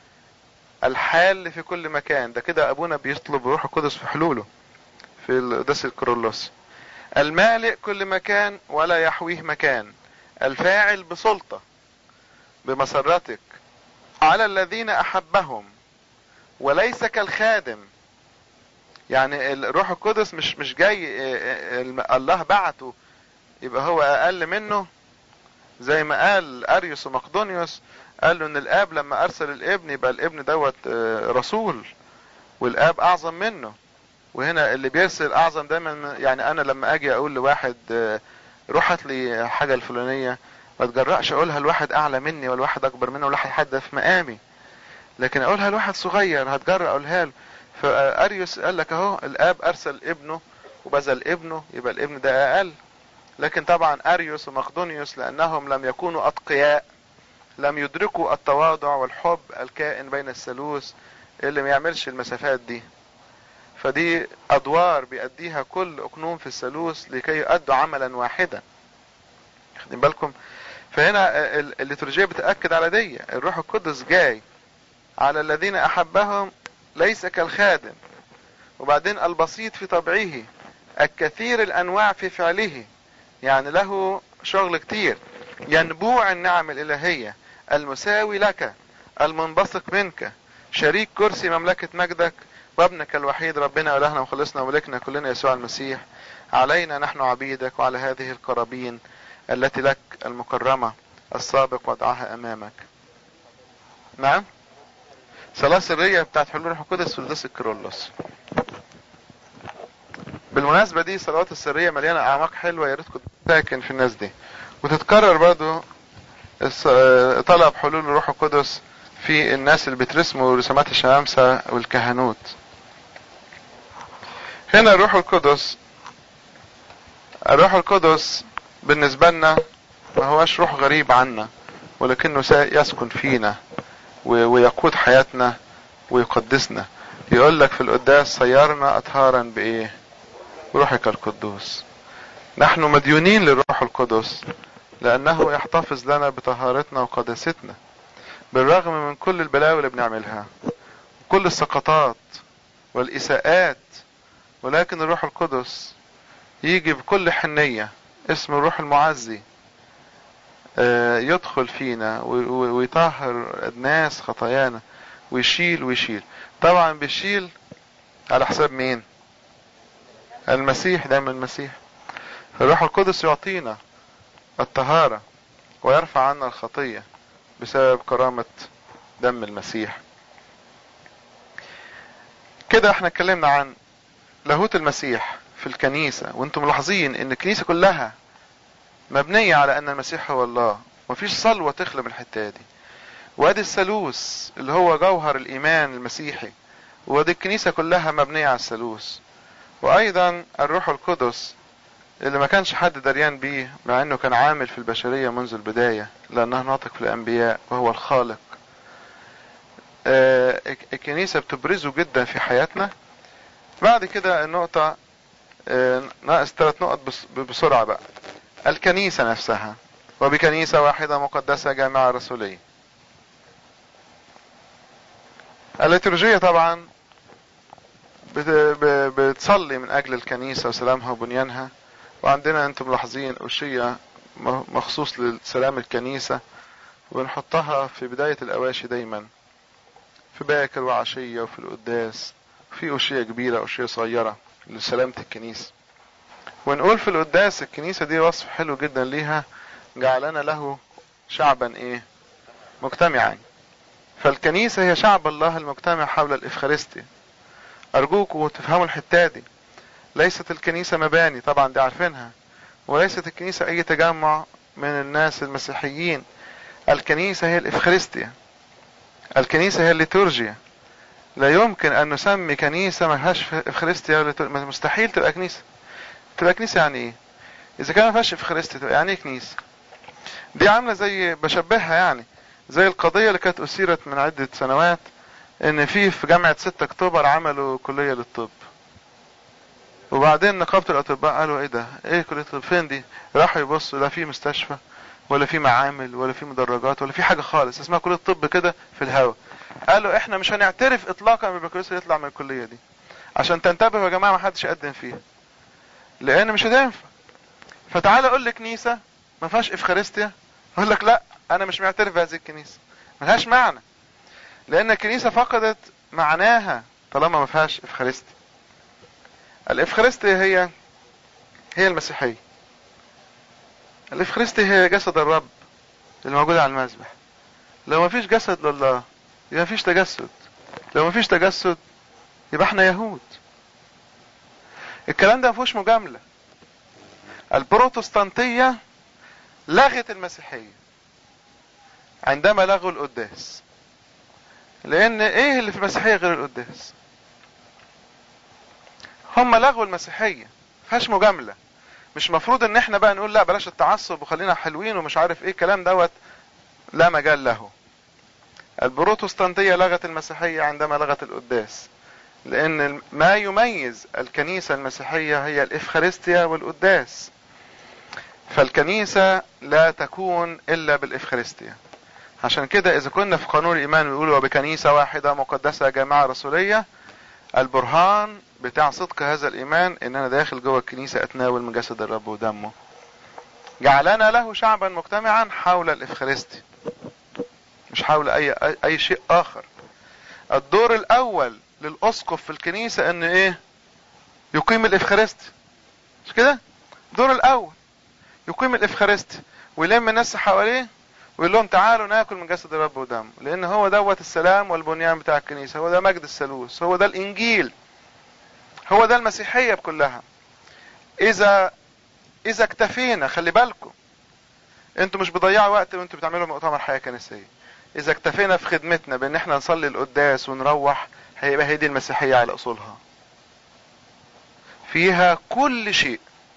الحال في كل مكان ده كده ابونا بيطلب روح القدس في حلوله في القداس الكرولوس المالئ كل مكان ولا يحويه مكان الفاعل بسلطة بمسرتك على الذين احبهم وليس كالخادم يعني الروح القدس مش مش جاي الله بعته يبقى هو اقل منه زي ما قال اريوس ومقدونيوس قال له ان الاب لما ارسل الابن يبقى الابن دوت رسول والاب اعظم منه وهنا اللي بيرسل اعظم دايما يعني انا لما اجي اقول لواحد روح هات لي حاجه الفلانيه ما تجرأش اقولها لواحد اعلى مني ولا واحد اكبر مني ولا حد في مقامي لكن اقولها لواحد صغير هتجرأ اقولها له فاريوس قال لك اهو الاب ارسل ابنه وبذل ابنه يبقى الابن ده اقل لكن طبعا اريوس ومقدونيوس لانهم لم يكونوا اتقياء لم يدركوا التواضع والحب الكائن بين الثالوث اللي ما يعملش المسافات دي فدي ادوار بيأديها كل اقنوم في الثالوث لكي يؤدوا عملا واحدا خدين بالكم فهنا الليتورجية بتأكد على دي الروح القدس جاي على الذين احبهم ليس كالخادم وبعدين البسيط في طبعه الكثير الانواع في فعله يعني له شغل كتير ينبوع النعم الالهية المساوي لك المنبثق منك شريك كرسي مملكة مجدك وابنك الوحيد ربنا إلهنا وخلصنا وملكنا كلنا يسوع المسيح علينا نحن عبيدك وعلى هذه القرابين التي لك المكرمة السابق وضعها أمامك نعم صلاة سرية بتاعت حلول الروح القدس في القدس الكرولوس بالمناسبة دي الصلوات السرية مليانة أعماق حلوة يا ريتكم ساكن في الناس دي وتتكرر برضو طلب حلول الروح القدس في الناس اللي بترسموا رسومات الشمامسة والكهنوت هنا الروح القدس الروح القدس بالنسبة لنا ما هوش روح غريب عنا ولكنه يسكن فينا ويقود حياتنا ويقدسنا يقول لك في القداس صيرنا أطهارا بإيه روحك القدوس نحن مديونين للروح القدس لأنه يحتفظ لنا بطهارتنا وقداستنا بالرغم من كل البلاوي اللي بنعملها كل السقطات والإساءات ولكن الروح القدس يجي بكل حنية اسم الروح المعزي يدخل فينا ويطهر الناس خطايانا ويشيل ويشيل طبعا بيشيل على حساب مين المسيح دايما المسيح الروح القدس يعطينا الطهارة ويرفع عنا الخطية بسبب كرامة دم المسيح كده احنا اتكلمنا عن لاهوت المسيح في الكنيسة وانتم ملاحظين ان الكنيسة كلها مبنية على ان المسيح هو الله مفيش صلوة تخلى من الحتة دي وادي الثالوث اللي هو جوهر الايمان المسيحي وادي الكنيسة كلها مبنية على الثالوث وايضا الروح القدس اللي ما كانش حد دريان بيه مع انه كان عامل في البشرية منذ البداية لانه ناطق في الانبياء وهو الخالق آه الكنيسة بتبرزه جدا في حياتنا بعد كده النقطة آه ناقص ثلاث نقط بسرعة بقى الكنيسة نفسها وبكنيسة واحدة مقدسة جامعة رسولية الليتورجية طبعا بتصلي من اجل الكنيسة وسلامها وبنيانها وعندنا انتم ملاحظين أشية مخصوص لسلام الكنيسة ونحطها في بداية الأواشي دايما في باكر وعشية وفي القداس في أشية كبيرة وأشية صغيرة لسلامة الكنيسة ونقول في القداس الكنيسة دي وصف حلو جدا ليها جعلنا له شعبا ايه مجتمعا فالكنيسة هي شعب الله المجتمع حول الإفخارستيا أرجوكم تفهموا الحتة دي ليست الكنيسة مباني طبعا دي عارفينها وليست الكنيسة أي تجمع من الناس المسيحيين الكنيسة هي الإفخارستيا الكنيسة هي الليتورجيا لا يمكن أن نسمي كنيسة ما فيهاش إفخارستيا مستحيل تبقى كنيسة تبقى كنيسة يعني إيه؟ إذا كان ما فيهاش إفخارستيا تبقى يعني إيه كنيسة؟ دي عاملة زي بشبهها يعني زي القضية اللي كانت أثيرت من عدة سنوات إن في في جامعة 6 أكتوبر عملوا كلية للطب وبعدين نقابة الأطباء قالوا إيه ده؟ إيه كلية الطب فين دي؟ راحوا يبصوا لا في مستشفى ولا في معامل ولا في مدرجات ولا في حاجة خالص اسمها كلية الطب كده في الهوا قالوا احنا مش هنعترف اطلاقا بالبكالوريوس اللي يطلع من الكلية دي عشان تنتبهوا يا جماعة ما حدش يقدم فيها لان مش هتنفع فتعالى اقول لك كنيسة ما فيهاش افخارستيا اقول لك لا انا مش معترف بهذه الكنيسة ملهاش معنى لان الكنيسة فقدت معناها طالما ما فيهاش افخارستيا الافخارستيا هي هي المسيحية الافخارستيا هي جسد الرب اللي موجود على المذبح لو ما فيش جسد لله يبقى ما فيش تجسد لو ما فيش تجسد يبقى احنا يهود الكلام ده ما فيهوش مجامله البروتستانتيه لغت المسيحيه عندما لغوا القداس لان ايه اللي في المسيحيه غير القداس هم لغوا المسيحيه فيهاش مجامله مش مفروض ان احنا بقى نقول لا بلاش التعصب وخلينا حلوين ومش عارف ايه الكلام دوت لا مجال له البروتستانتية لغت المسيحية عندما لغت القداس لان ما يميز الكنيسة المسيحية هي الافخارستيا والقداس فالكنيسة لا تكون الا بالافخارستيا عشان كده اذا كنا في قانون الايمان بيقولوا وبكنيسة واحدة مقدسة جماعة رسولية البرهان بتاع صدق هذا الايمان ان انا داخل جوه الكنيسة اتناول من جسد الرب ودمه جعلنا له شعبا مجتمعا حول الافخارستي مش حول اي اي شيء اخر الدور الاول للاسقف في الكنيسة ان ايه يقيم الافخارستي مش كده دور الاول يقيم الافخارستي ويلم الناس حواليه ويقول لهم تعالوا ناكل من جسد الرب ودمه لان هو دوت السلام والبنيان بتاع الكنيسة هو ده مجد الثالوث هو ده الانجيل هو ده المسيحية بكلها اذا اذا اكتفينا خلي بالكم انتوا مش بتضيعوا وقت وانتوا بتعملوا مؤتمر حياة كنسية اذا اكتفينا في خدمتنا بان احنا نصلي القداس ونروح هيبقى هي دي المسيحية على اصولها فيها كل شيء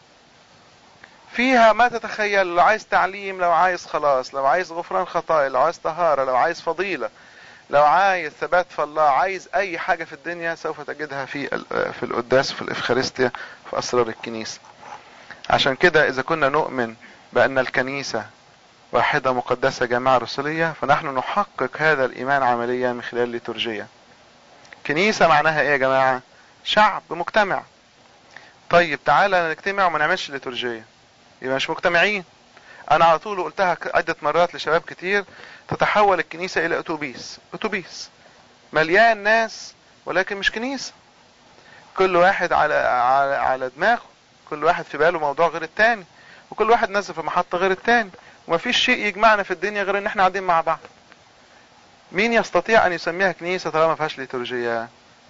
فيها ما تتخيل لو عايز تعليم لو عايز خلاص لو عايز غفران خطايا لو عايز طهارة لو عايز فضيلة لو عايز ثبات في الله عايز اي حاجة في الدنيا سوف تجدها في في القداس وفي الافخارستيا في اسرار الكنيسة عشان كده اذا كنا نؤمن بان الكنيسة واحدة مقدسة جماعة رسولية فنحن نحقق هذا الايمان عمليا من خلال الليتورجية كنيسة معناها ايه يا جماعة شعب مجتمع طيب تعالى نجتمع وما نعملش ليتورجية يبقى مش مجتمعين انا على طول قلتها عدة مرات لشباب كتير تتحول الكنيسة الى اتوبيس اتوبيس مليان ناس ولكن مش كنيسة كل واحد على على, على دماغه كل واحد في باله موضوع غير التاني وكل واحد نازل في محطة غير التاني ومفيش شيء يجمعنا في الدنيا غير ان احنا قاعدين مع بعض مين يستطيع ان يسميها كنيسة طالما ما فيهاش ليتورجية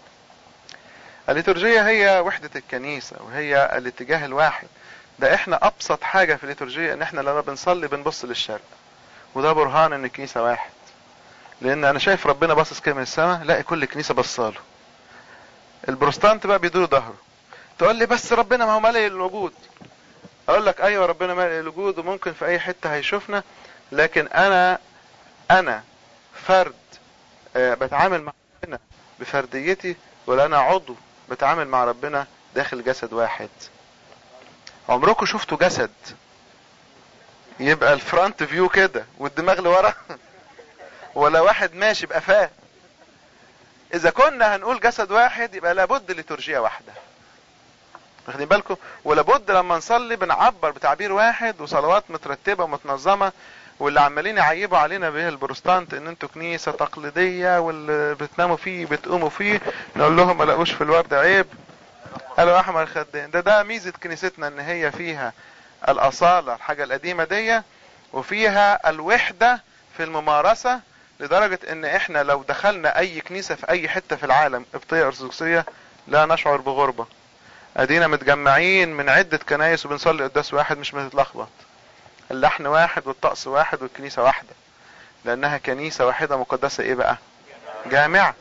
الليتورجية هي وحدة الكنيسة وهي الاتجاه الواحد ده احنا ابسط حاجة في الليتورجية ان احنا لما بنصلي بنبص للشرق وده برهان ان الكنيسة واحد لان انا شايف ربنا باصص كده من السماء لاقي كل كنيسة بصاله البروستانت بقى بيدور ظهره تقول لي بس ربنا ما هو مالي الوجود اقول لك ايوه ربنا مالي الوجود وممكن في اي حتة هيشوفنا لكن انا انا فرد آه بتعامل مع ربنا بفرديتي ولا انا عضو بتعامل مع ربنا داخل جسد واحد عمركم شفتوا جسد يبقى الفرونت فيو كده والدماغ لورا ولا واحد ماشي بقفاه اذا كنا هنقول جسد واحد يبقى لابد لترجية واحدة واخدين بالكم ولابد لما نصلي بنعبر بتعبير واحد وصلوات مترتبة ومتنظمة واللي عمالين يعيبوا علينا به البروستانت ان انتوا كنيسة تقليدية واللي بتناموا فيه بتقوموا فيه نقول لهم ما لقوش في الورد عيب قالوا احمد الخدين ده ده ميزة كنيستنا ان هي فيها الاصالة الحاجة القديمة دي وفيها الوحدة في الممارسة لدرجة ان احنا لو دخلنا اي كنيسة في اي حتة في العالم قبطية ارثوذكسية لا نشعر بغربة ادينا متجمعين من عدة كنايس وبنصلي قداس واحد مش بنتلخبط اللحن واحد والطقس واحد والكنيسة واحدة لانها كنيسة واحدة مقدسة ايه بقى جامعة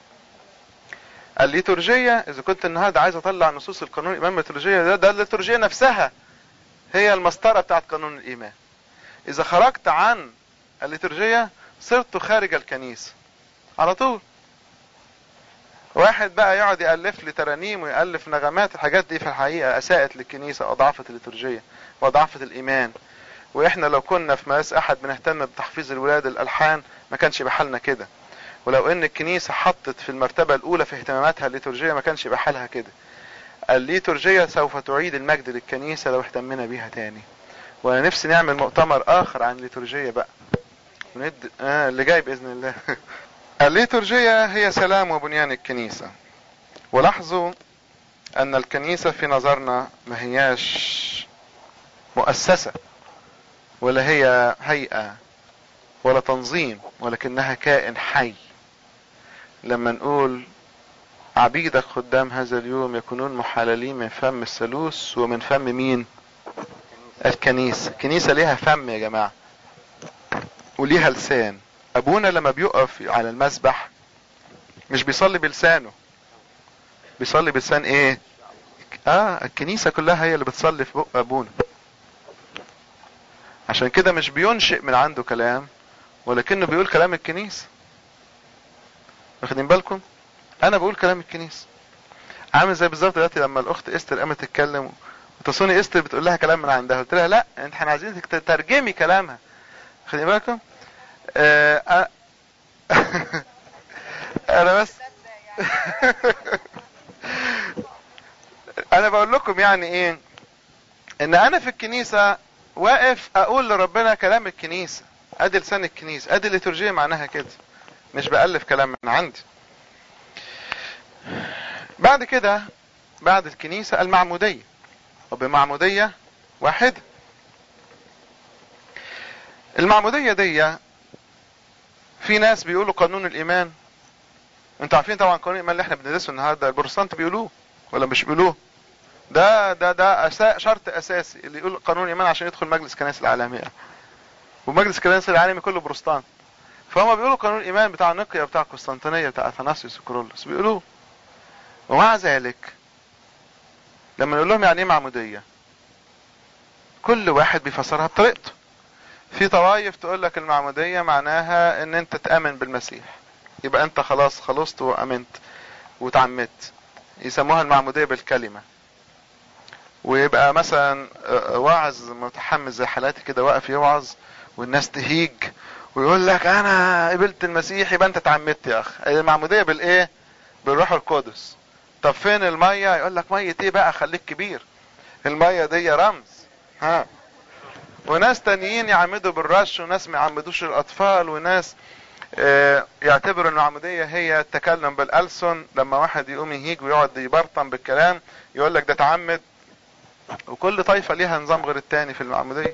الليتورجية اذا كنت النهاردة عايز اطلع نصوص القانون الامام الليتورجية ده ده الليتورجية نفسها هي المسطرة بتاعت قانون الايمان اذا خرجت عن الليتورجية صرت خارج الكنيسة على طول واحد بقى يقعد يألف لي ترانيم ويألف نغمات الحاجات دي في الحقيقة اساءت للكنيسة واضعفت الليتورجية واضعفت الايمان واحنا لو كنا في مقاس احد بنهتم بتحفيظ الولاد الالحان ما كانش بحالنا كده ولو ان الكنيسة حطت في المرتبة الاولى في اهتماماتها الليتورجية ما كانش يبقى حالها كده الليتورجية سوف تعيد المجد للكنيسة لو اهتمنا بيها تاني وانا نفسي نعمل مؤتمر اخر عن الليتورجية بقى وند... آه اللي جاي باذن الله الليتورجية هي سلام وبنيان الكنيسة ولاحظوا ان الكنيسة في نظرنا ما هياش مؤسسة ولا هي هيئة ولا تنظيم ولكنها كائن حي لما نقول عبيدك خدام هذا اليوم يكونون محللين من فم الثالوث ومن فم مين الكنيسة الكنيسة ليها فم يا جماعة وليها لسان ابونا لما بيقف على المسبح مش بيصلي بلسانه بيصلي بلسان ايه اه الكنيسة كلها هي اللي بتصلي في بق ابونا عشان كده مش بينشئ من عنده كلام ولكنه بيقول كلام الكنيسة واخدين بالكم انا بقول كلام الكنيسة عامل زي بالظبط دلوقتي لما الاخت استر قامت تتكلم وتصوني استر بتقول لها كلام من عندها قلت لها لا انت احنا عايزينك تترجمي كلامها خدين بالكم آه انا بس انا بقول لكم يعني ايه ان انا في الكنيسة واقف اقول لربنا كلام الكنيسة ادي لسان الكنيسة ادي الليتورجية معناها كده مش بألف كلام من عندي بعد كده بعد الكنيسة المعمودية وبمعمودية واحدة المعمودية دي في ناس بيقولوا قانون الإيمان انتوا عارفين طبعا قانون الإيمان اللي احنا بندرسه النهارده البروتستانت بيقولوه ولا مش بيقولوه ده ده ده أسا شرط أساسي اللي يقول قانون الإيمان عشان يدخل مجلس كنائس العالمية ومجلس كنائس العالمي كله بروتستانت فهم بيقولوا قانون الإيمان بتاع نقيا بتاع قسطنطينية بتاع أثناسيوس وكرولوس بيقولوه ومع ذلك لما نقول لهم يعني ايه معمودية كل واحد بيفسرها بطريقته في طوائف تقول لك المعمودية معناها ان انت تأمن بالمسيح يبقى انت خلاص خلصت وامنت وتعمدت يسموها المعمودية بالكلمة ويبقى مثلا واعظ متحمس زي حالاتي كده واقف يوعظ والناس تهيج ويقول لك انا قبلت المسيح يبقى انت اتعمدت يا اخ المعمودية بالايه بالروح القدس طب فين المية يقول لك مية ايه بقى خليك كبير المية دي رمز ها وناس تانيين يعمدوا بالرش وناس ما يعمدوش الاطفال وناس اه يعتبروا ان العمودية هي التكلم بالألسن لما واحد يقوم يهيج ويقعد يبرطم بالكلام يقول لك ده تعمد وكل طائفة ليها نظام غير التاني في المعمودية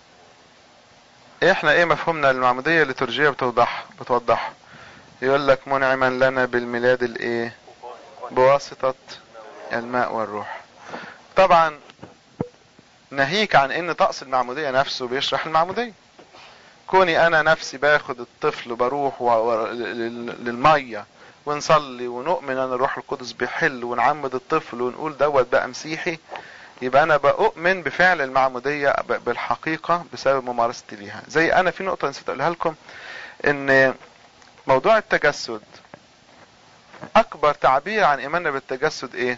احنا ايه مفهومنا للمعمودية الليتورجية بتوضح بتوضح يقول لك منعما لنا بالميلاد الايه بواسطة الماء والروح طبعا ناهيك عن ان طقس المعمودية نفسه بيشرح المعمودية كوني انا نفسي باخد الطفل بروح للمية ونصلي ونؤمن ان الروح القدس بيحل ونعمد الطفل ونقول دوت بقى مسيحي يبقى انا بؤمن بفعل المعمودية بالحقيقة بسبب ممارستي ليها زي انا في نقطة نسيت اقولها لكم ان موضوع التجسد اكبر تعبير عن ايماننا بالتجسد ايه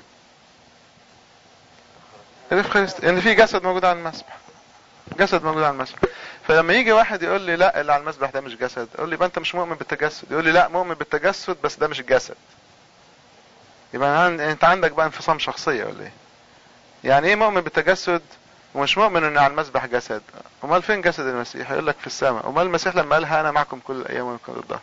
الافخارست ان في جسد موجود على المسبح جسد موجود على المسبح فلما يجي واحد يقول لي لا اللي على المسبح ده مش جسد اقول لي يبقى انت مش مؤمن بالتجسد يقول لي لا مؤمن بالتجسد بس ده مش الجسد يبقى انت عندك بقى انفصام شخصية ولا ايه يعني ايه مؤمن بالتجسد ومش مؤمن ان على المسبح جسد امال فين جسد المسيح يقول لك في السماء امال المسيح لما قالها انا معكم كل الايام ومن الظهر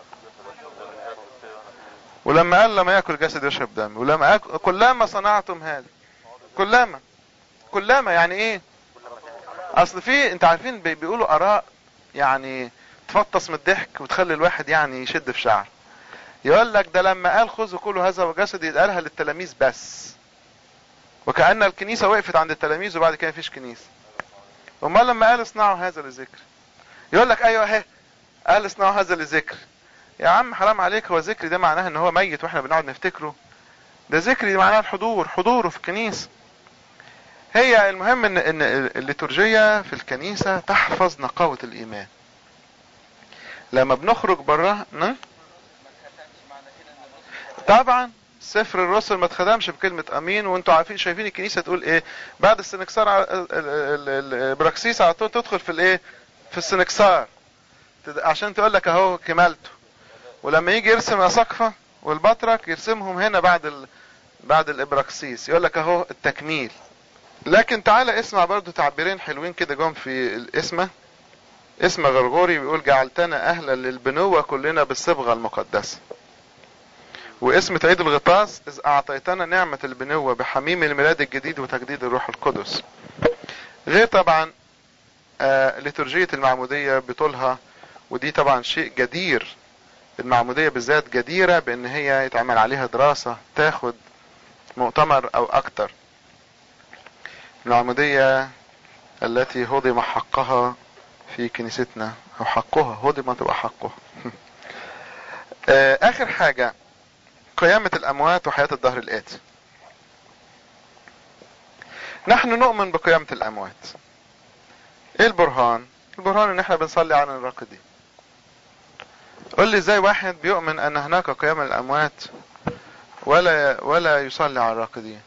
ولما قال لما ياكل جسد يشرب دم ولما أكل كلما صنعتم هذا كلما كلما يعني ايه اصل في انت عارفين بيقولوا اراء يعني تفطس من الضحك وتخلي الواحد يعني يشد في شعر يقول لك ده لما قال خذوا كلوا هذا وجسد يتقالها للتلاميذ بس وكأن الكنيسة وقفت عند التلاميذ وبعد كده مفيش كنيسة امال لما قال اصنعوا هذا لذكر يقول لك ايوه اهي قال اصنعوا هذا لذكر يا عم حرام عليك هو ذكر ده معناه ان هو ميت واحنا بنقعد نفتكره ده ذكر دي معناه الحضور حضوره في الكنيسة هي المهم ان ان الليتورجية في الكنيسة تحفظ نقاوة الايمان لما بنخرج بره طبعا سفر الرسل ما اتخدمش بكلمة امين وانتوا عارفين شايفين الكنيسة تقول ايه بعد السنكسار البراكسيس على طول تدخل في الايه في السنكسار عشان تقول لك اهو كمالته ولما يجي يرسم اساقفة والبطرك يرسمهم هنا بعد ال... بعد الابراكسيس يقول لك اهو التكميل لكن تعالى اسمع برضو تعبيرين حلوين كده جم في الاسمة اسم غرغوري بيقول جعلتنا اهلا للبنوة كلنا بالصبغة المقدسة واسم عيد الغطاس اذ اعطيتنا نعمة البنوة بحميم الميلاد الجديد وتجديد الروح القدس غير طبعا آه لترجية المعمودية بطولها ودي طبعا شيء جدير المعمودية بالذات جديرة بان هي يتعمل عليها دراسة تاخد مؤتمر او اكتر المعمودية التي هضم حقها في كنيستنا او حقها هضم تبقى حقها اخر حاجة قيامة الاموات وحياة الدهر الاتي نحن نؤمن بقيامة الاموات ايه البرهان البرهان ان احنا بنصلي عن الراقدين قل لي ازاي واحد بيؤمن ان هناك قيام الاموات ولا ولا يصلي على الراقدين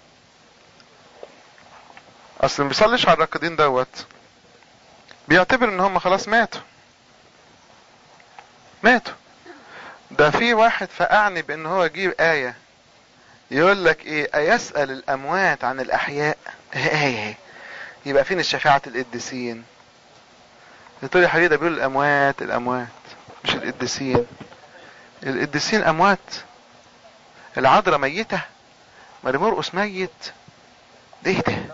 اصل ما بيصليش على الراقدين دوت بيعتبر ان هم خلاص ماتوا ماتوا ده في واحد فقعني بان هو يجيب آية يقول لك ايه ايسأل الاموات عن الاحياء ايه يبقى فين الشفاعة القديسين تقول يا حبيبي ده بيقول الاموات الاموات مش القديسين القديسين اموات العذراء ميتة ماري مرقس ميت ده ايه ده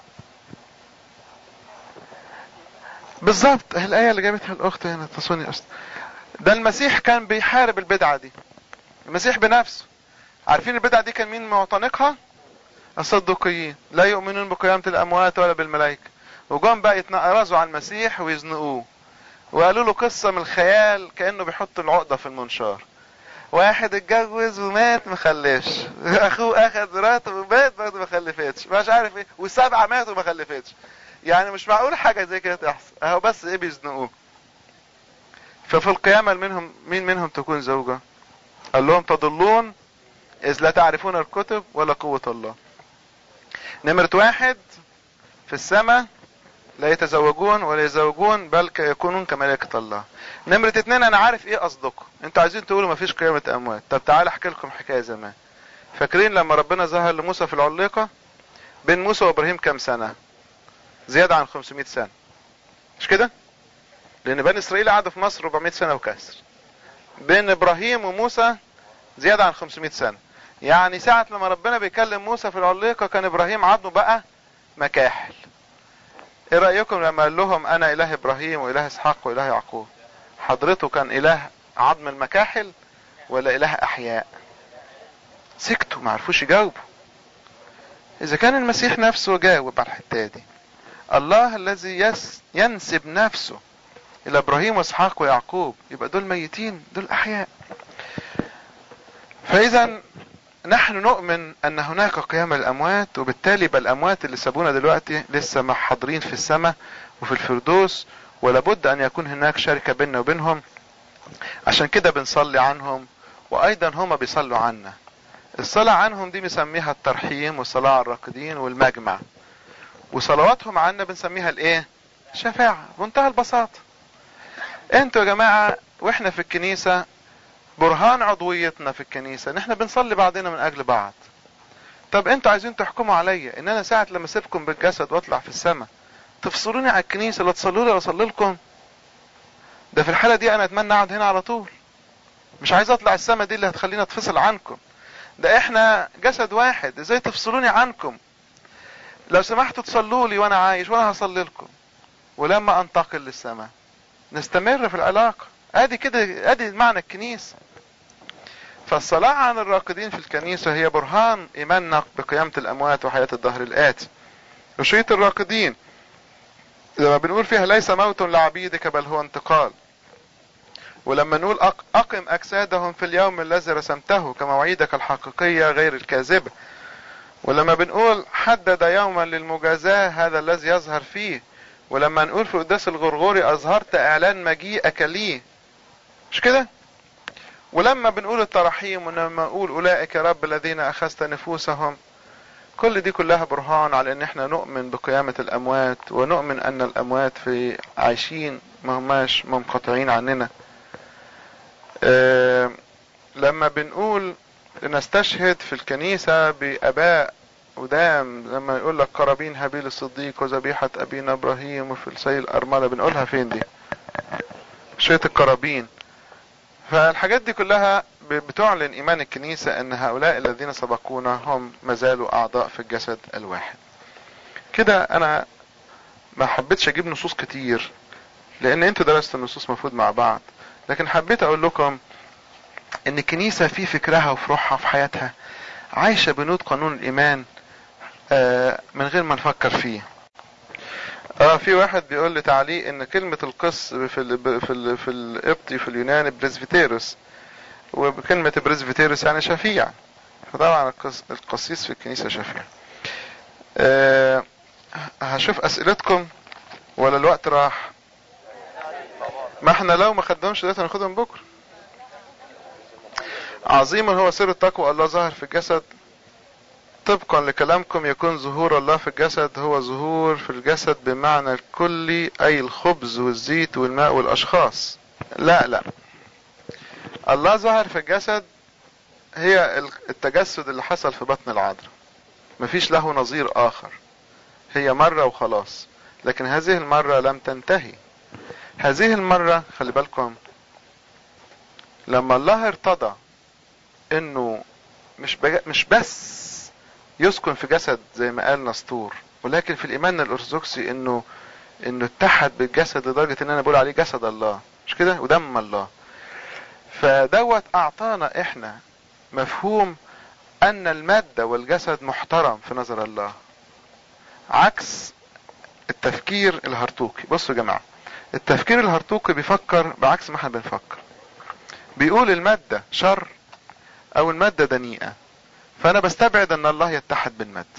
بالظبط الآية اللي جابتها الأخت هنا تصوني أصلا ده المسيح كان بيحارب البدعة دي المسيح بنفسه عارفين البدعة دي كان مين معتنقها الصدوقيين لا يؤمنون بقيامة الأموات ولا بالملائكة وجم بقى يتنقرزوا على المسيح ويزنقوه وقالوا له قصة من الخيال كأنه بيحط العقدة في المنشار واحد اتجوز ومات ما خلفش اخوه اخذ مراته ومات برضه ما خلفتش مش عارف ايه والسبعه ماتوا ما خلفتش يعني مش معقول حاجه زي كده تحصل اهو بس ايه بيزنقوه ففي القيامه منهم مين منهم تكون زوجه قال لهم تضلون اذ لا تعرفون الكتب ولا قوه الله نمره واحد في السماء لا يتزوجون ولا يزوجون بل يكونون كملائكة الله نمرة اتنين انا عارف ايه قصدكم انتوا عايزين تقولوا مفيش قيامة اموات طب تعالى احكي لكم حكاية زمان فاكرين لما ربنا ظهر لموسى في العليقة بين موسى وابراهيم كام سنة زيادة عن 500 سنة مش كده لان بني اسرائيل قعدوا في مصر 400 سنة وكسر بين ابراهيم وموسى زيادة عن 500 سنة يعني ساعة لما ربنا بيكلم موسى في العليقة كان ابراهيم عظمه بقى مكاحل ايه رأيكم لما قال لهم انا اله ابراهيم واله اسحاق واله يعقوب حضرته كان اله عظم المكاحل ولا اله احياء سكتوا ما عرفوش يجاوبوا اذا كان المسيح نفسه جاوب على الحته دي الله الذي يس ينسب نفسه الى ابراهيم واسحاق ويعقوب يبقى دول ميتين دول احياء فاذا نحن نؤمن ان هناك قيام الاموات وبالتالي بل الاموات اللي سابونا دلوقتي لسه ما حاضرين في السماء وفي الفردوس ولابد ان يكون هناك شركة بيننا وبينهم عشان كده بنصلي عنهم وايضا هما بيصلوا عنا الصلاة عنهم دي بنسميها الترحيم والصلاة على الراقدين والمجمع وصلواتهم عنا بنسميها الايه شفاعة بمنتهى البساطة انتوا يا جماعة واحنا في الكنيسة برهان عضويتنا في الكنيسة ان احنا بنصلي بعضنا من اجل بعض طب انتوا عايزين تحكموا عليا ان انا ساعة لما اسيبكم بالجسد واطلع في السماء تفصلوني على الكنيسة لا تصلوا لي ولا اصلي لكم ده في الحالة دي انا اتمنى اقعد هنا على طول مش عايز اطلع السماء دي اللي هتخليني اتفصل عنكم ده احنا جسد واحد ازاي تفصلوني عنكم لو سمحتوا تصلوا لي وانا عايش وانا هصلي لكم ولما انتقل للسماء نستمر في العلاقة ادي كده ادي معنى الكنيسة فالصلاة عن الراقدين في الكنيسة هي برهان ايماننا بقيامة الاموات وحياة الدهر الاتي وشية الراقدين لما بنقول فيها ليس موت لعبيدك بل هو انتقال ولما نقول أقم أجسادهم في اليوم الذي رسمته كمواعيدك الحقيقية غير الكاذبة ولما بنقول حدد يوما للمجازاة هذا الذي يظهر فيه ولما نقول في قداس الغرغوري أظهرت إعلان مجيئك لي مش كده ولما بنقول التراحيم ولما نقول أولئك يا رب الذين أخذت نفوسهم كل دي كلها برهان على ان احنا نؤمن بقيامة الاموات ونؤمن ان الاموات في عايشين ما هماش منقطعين عننا أه لما بنقول نستشهد في الكنيسة باباء قدام لما يقول لك قرابين هابيل الصديق وذبيحة ابينا ابراهيم وفي السيل الارملة بنقولها فين دي شيط القرابين فالحاجات دي كلها بتعلن ايمان الكنيسة ان هؤلاء الذين سبقونا هم ما زالوا اعضاء في الجسد الواحد كده انا ما حبيتش اجيب نصوص كتير لان انتوا درستوا النصوص مفروض مع بعض لكن حبيت اقول لكم ان الكنيسة في فكرها وفي روحها في حياتها عايشة بنود قانون الايمان آه من غير ما نفكر فيه اه في واحد بيقول لي تعليق ان كلمة القس في ال في ال في القبطي في اليوناني بريزفيتيروس وكلمة بريزفيتيروس يعني شفيع فطبعا القسيس في الكنيسة شفيع أه هشوف اسئلتكم ولا الوقت راح ما احنا لو ما خدهمش دلوقتي هناخدهم بكره عظيم هو سر التقوى الله ظاهر في الجسد طبقا لكلامكم يكون ظهور الله في الجسد هو ظهور في الجسد بمعنى الكلي اي الخبز والزيت والماء والاشخاص لا لا الله ظهر في الجسد هي التجسد اللي حصل في بطن العذراء مفيش له نظير اخر هي مرة وخلاص لكن هذه المرة لم تنتهي هذه المرة خلي بالكم لما الله ارتضى انه مش بج... مش بس يسكن في جسد زي ما قال نسطور ولكن في الايمان الارثوذكسي انه انه اتحد بالجسد لدرجة ان انا بقول عليه جسد الله مش كده ودم الله فدوت اعطانا احنا مفهوم ان المادة والجسد محترم في نظر الله عكس التفكير الهرطوقي بصوا يا جماعة التفكير الهرطوقي بيفكر بعكس ما احنا بنفكر بيقول المادة شر او المادة دنيئة فانا بستبعد ان الله يتحد بالمادة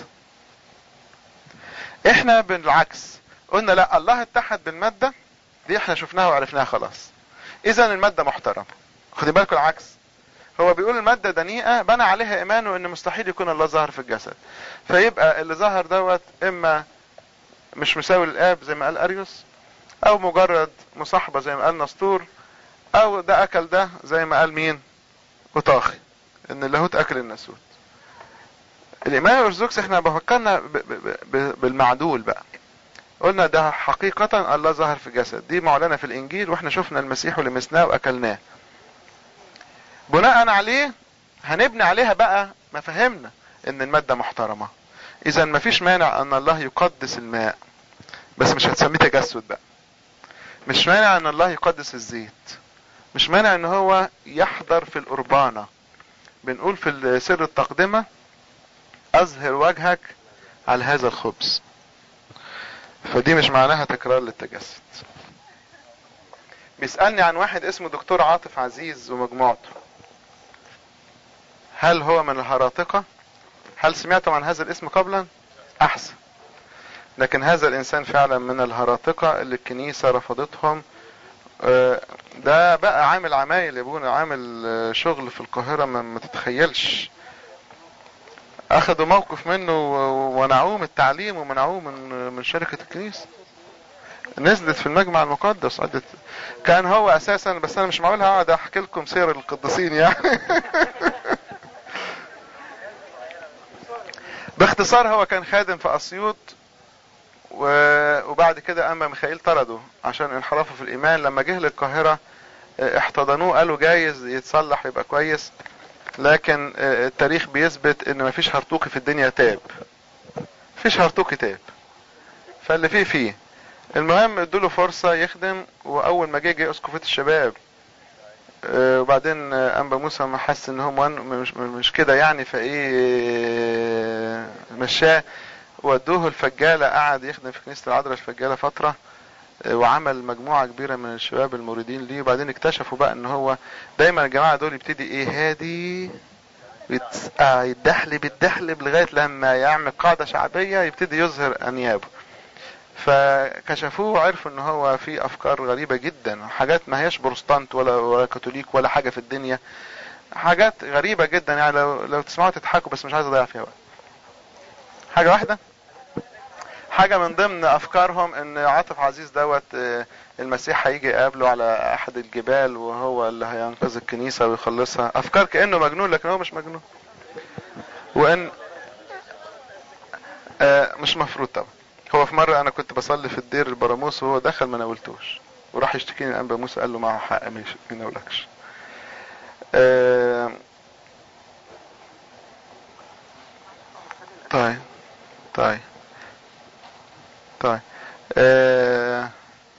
احنا بالعكس قلنا لا الله اتحد بالمادة دي احنا شفناها وعرفناها خلاص اذا المادة محترمة خدي بالكم العكس هو بيقول المادة دنيئة بنى عليها ايمانه ان مستحيل يكون الله ظاهر في الجسد فيبقى اللي ظهر دوت اما مش مساوي للاب زي ما قال اريوس او مجرد مصاحبة زي ما قال نسطور او ده اكل ده زي ما قال مين وطاخي ان اللاهوت اكل الناسوت الايمان الارثوذكسي احنا بفكرنا ب ب ب بالمعدول بقى قلنا ده حقيقة الله ظهر في جسد دي معلنة في الانجيل واحنا شفنا المسيح ولمسناه واكلناه بناء عليه هنبني عليها بقى مفاهيمنا ان المادة محترمة اذا مفيش مانع ان الله يقدس الماء بس مش هتسميه تجسد بقى مش مانع ان الله يقدس الزيت مش مانع ان هو يحضر في القربانة بنقول في سر التقدمة اظهر وجهك على هذا الخبز فدي مش معناها تكرار للتجسد بيسألني عن واحد اسمه دكتور عاطف عزيز ومجموعته هل هو من الهراطقة هل سمعتم عن هذا الاسم قبلا احسن لكن هذا الانسان فعلا من الهراطقة اللي الكنيسة رفضتهم ده بقى عامل عمايل يا ابونا عامل شغل في القاهرة ما تتخيلش اخدوا موقف منه ومنعوه من التعليم ومنعوه من من شركة الكنيسة نزلت في المجمع المقدس عدت كان هو اساسا بس انا مش معقول هقعد احكي لكم سير القديسين يعني باختصار هو كان خادم في اسيوط وبعد كده اما ميخائيل طرده عشان انحرافه في الايمان لما جه للقاهرة احتضنوه قالوا جايز يتصلح يبقى كويس لكن التاريخ بيثبت ان مفيش هرطوقي في الدنيا تاب مفيش هرطوقي تاب فاللي فيه فيه المهم ادوله فرصة يخدم واول ما جه جه اسقفة الشباب وبعدين انبا موسى ما حس ان هو مش, مش كده يعني فايه مشاه ودوه الفجالة قعد يخدم في كنيسة العذراء الفجالة فترة وعمل مجموعة كبيرة من الشباب المريدين ليه وبعدين اكتشفوا بقى ان هو دايما الجماعة دول يبتدي ايه هادي يتدحلب يتدحلب لغاية لما يعمل قاعدة شعبية يبتدي يظهر انيابه فكشفوه وعرفوا ان هو في افكار غريبة جدا حاجات ما هياش بروستانت ولا ولا كاثوليك ولا حاجة في الدنيا حاجات غريبة جدا يعني لو لو تسمعوا تضحكوا بس مش عايز اضيع فيها وقت حاجة واحدة حاجة من ضمن افكارهم ان عاطف عزيز دوت المسيح هيجي يقابله على احد الجبال وهو اللي هينقذ الكنيسة ويخلصها افكار كأنه مجنون لكن هو مش مجنون وان آه مش مفروض طبعا هو في مرة انا كنت بصلي في الدير البراموس وهو دخل ما ناولتوش وراح يشتكيني الانبا موسى قال له معه حق ما يناولكش آه طيب طيب طيب آه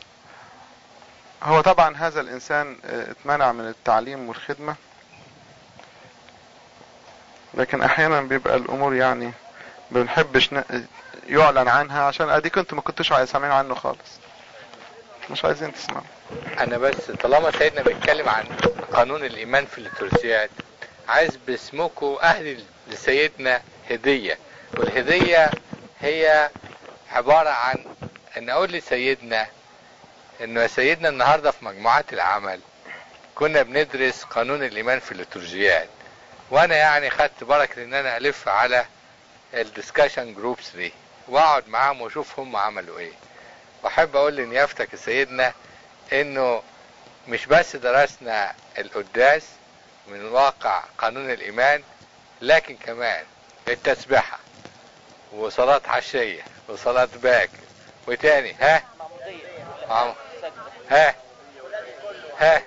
هو طبعا هذا الانسان آه اتمنع من التعليم والخدمة لكن احيانا بيبقى الامور يعني بنحبش يعلن عنها عشان اديك انتوا ما كنتوش سامعين عنه خالص مش عايزين تسمعوا انا بس طالما سيدنا بيتكلم عن قانون الايمان في الليتورجيات عايز باسمكم اهدي لسيدنا هدية والهدية هي عبارة عن ان اقول لسيدنا انه يا سيدنا النهاردة في مجموعات العمل كنا بندرس قانون الايمان في الليتورجيات وانا يعني خدت بركة ان انا الف على الدسكشن جروبس دي واقعد معاهم واشوف هم عملوا ايه واحب اقول لنيافتك يا سيدنا انه مش بس درسنا القداس من واقع قانون الايمان لكن كمان التسبحة وصلاة عشية وصلاة باكر وتاني ها ها ها ها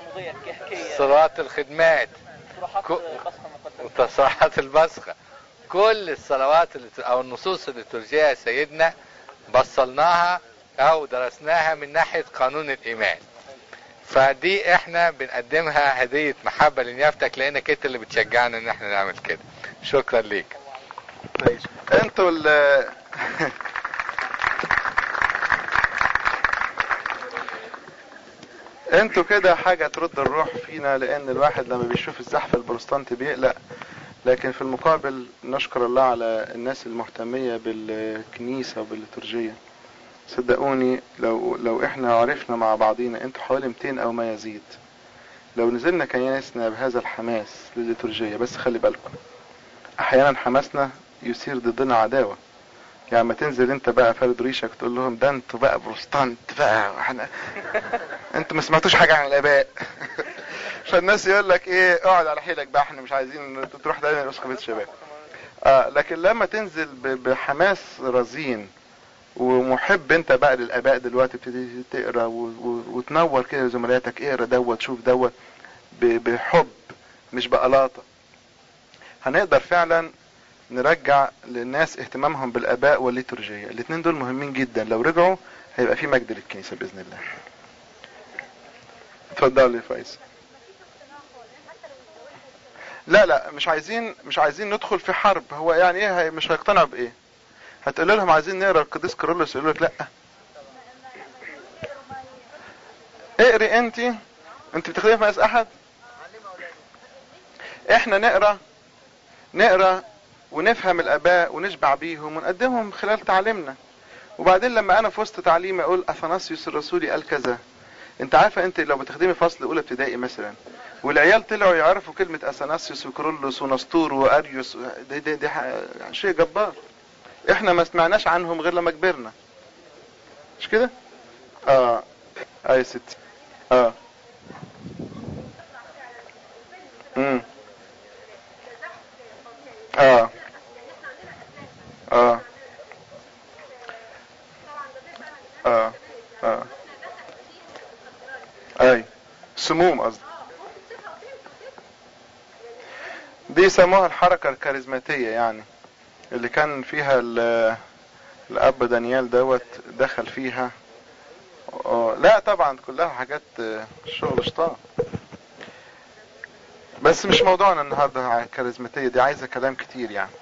صلاة الخدمات وتصريحات البصخة كل الصلوات اللي او النصوص الليتورجية يا سيدنا بصلناها او درسناها من ناحية قانون الايمان فدي احنا بنقدمها هدية محبة لنيافتك لانك انت اللي بتشجعنا ان احنا نعمل كده شكرا ليك انتوا ال انتوا كده حاجة ترد الروح فينا لان الواحد لما بيشوف الزحف البروتستانتي بيقلق لكن في المقابل نشكر الله على الناس المهتمية بالكنيسة وبالليتورجية صدقوني لو لو احنا عرفنا مع بعضينا انتوا حوالي 200 او ما يزيد لو نزلنا كنايسنا بهذا الحماس للليتورجية بس خلي بالكم احيانا حماسنا يثير ضدنا عداوة يعني ما تنزل انت بقى فارد ريشك تقول لهم ده انتوا بقى بروستانت بقى احنا انتوا ما سمعتوش حاجة عن الاباء فالناس يقول لك ايه اقعد على حيلك بقى احنا مش عايزين تروح دايما لاسقفية الشباب اه لكن لما تنزل ب- بحماس رزين ومحب انت بقى للاباء دلوقتي تبتدي تقرا و- و- وتنور كده زملاتك اقرا دوت شوف دوت ب- بحب مش بقلاطه هنقدر فعلا نرجع للناس اهتمامهم بالاباء والليتورجيه الاثنين دول مهمين جدا لو رجعوا هيبقى في مجد للكنيسه باذن الله اتفضل يا فايز لا لا مش عايزين مش عايزين ندخل في حرب هو يعني ايه هي مش هيقتنعوا بايه هتقول لهم عايزين نقرا القديس كيرلس يقول لك لا اقري انت انت بتخدمي في مقاس احد احنا نقرا نقرا ونفهم الاباء ونشبع بيهم ونقدمهم خلال تعليمنا وبعدين لما انا في وسط تعليمي اقول اثناسيوس الرسولي قال كذا انت عارفه انت لو بتخدمي فصل اولى ابتدائي مثلا والعيال طلعوا يعرفوا كلمة اثناسيوس وكرولوس ونسطور واريوس دي, دي, دي ح- شيء جبار احنا ما سمعناش عنهم غير لما كبرنا مش كده اه اه يا ستي اه امم اه اه اه اه اي سموم قصدي دي يسموها الحركة الكاريزماتية يعني اللي كان فيها ال- الاب دانيال دوت دخل فيها آه، لا طبعا كلها حاجات آه، شغل شطان بس مش موضوعنا النهارده على الكاريزماتية دي عايزة كلام كتير يعني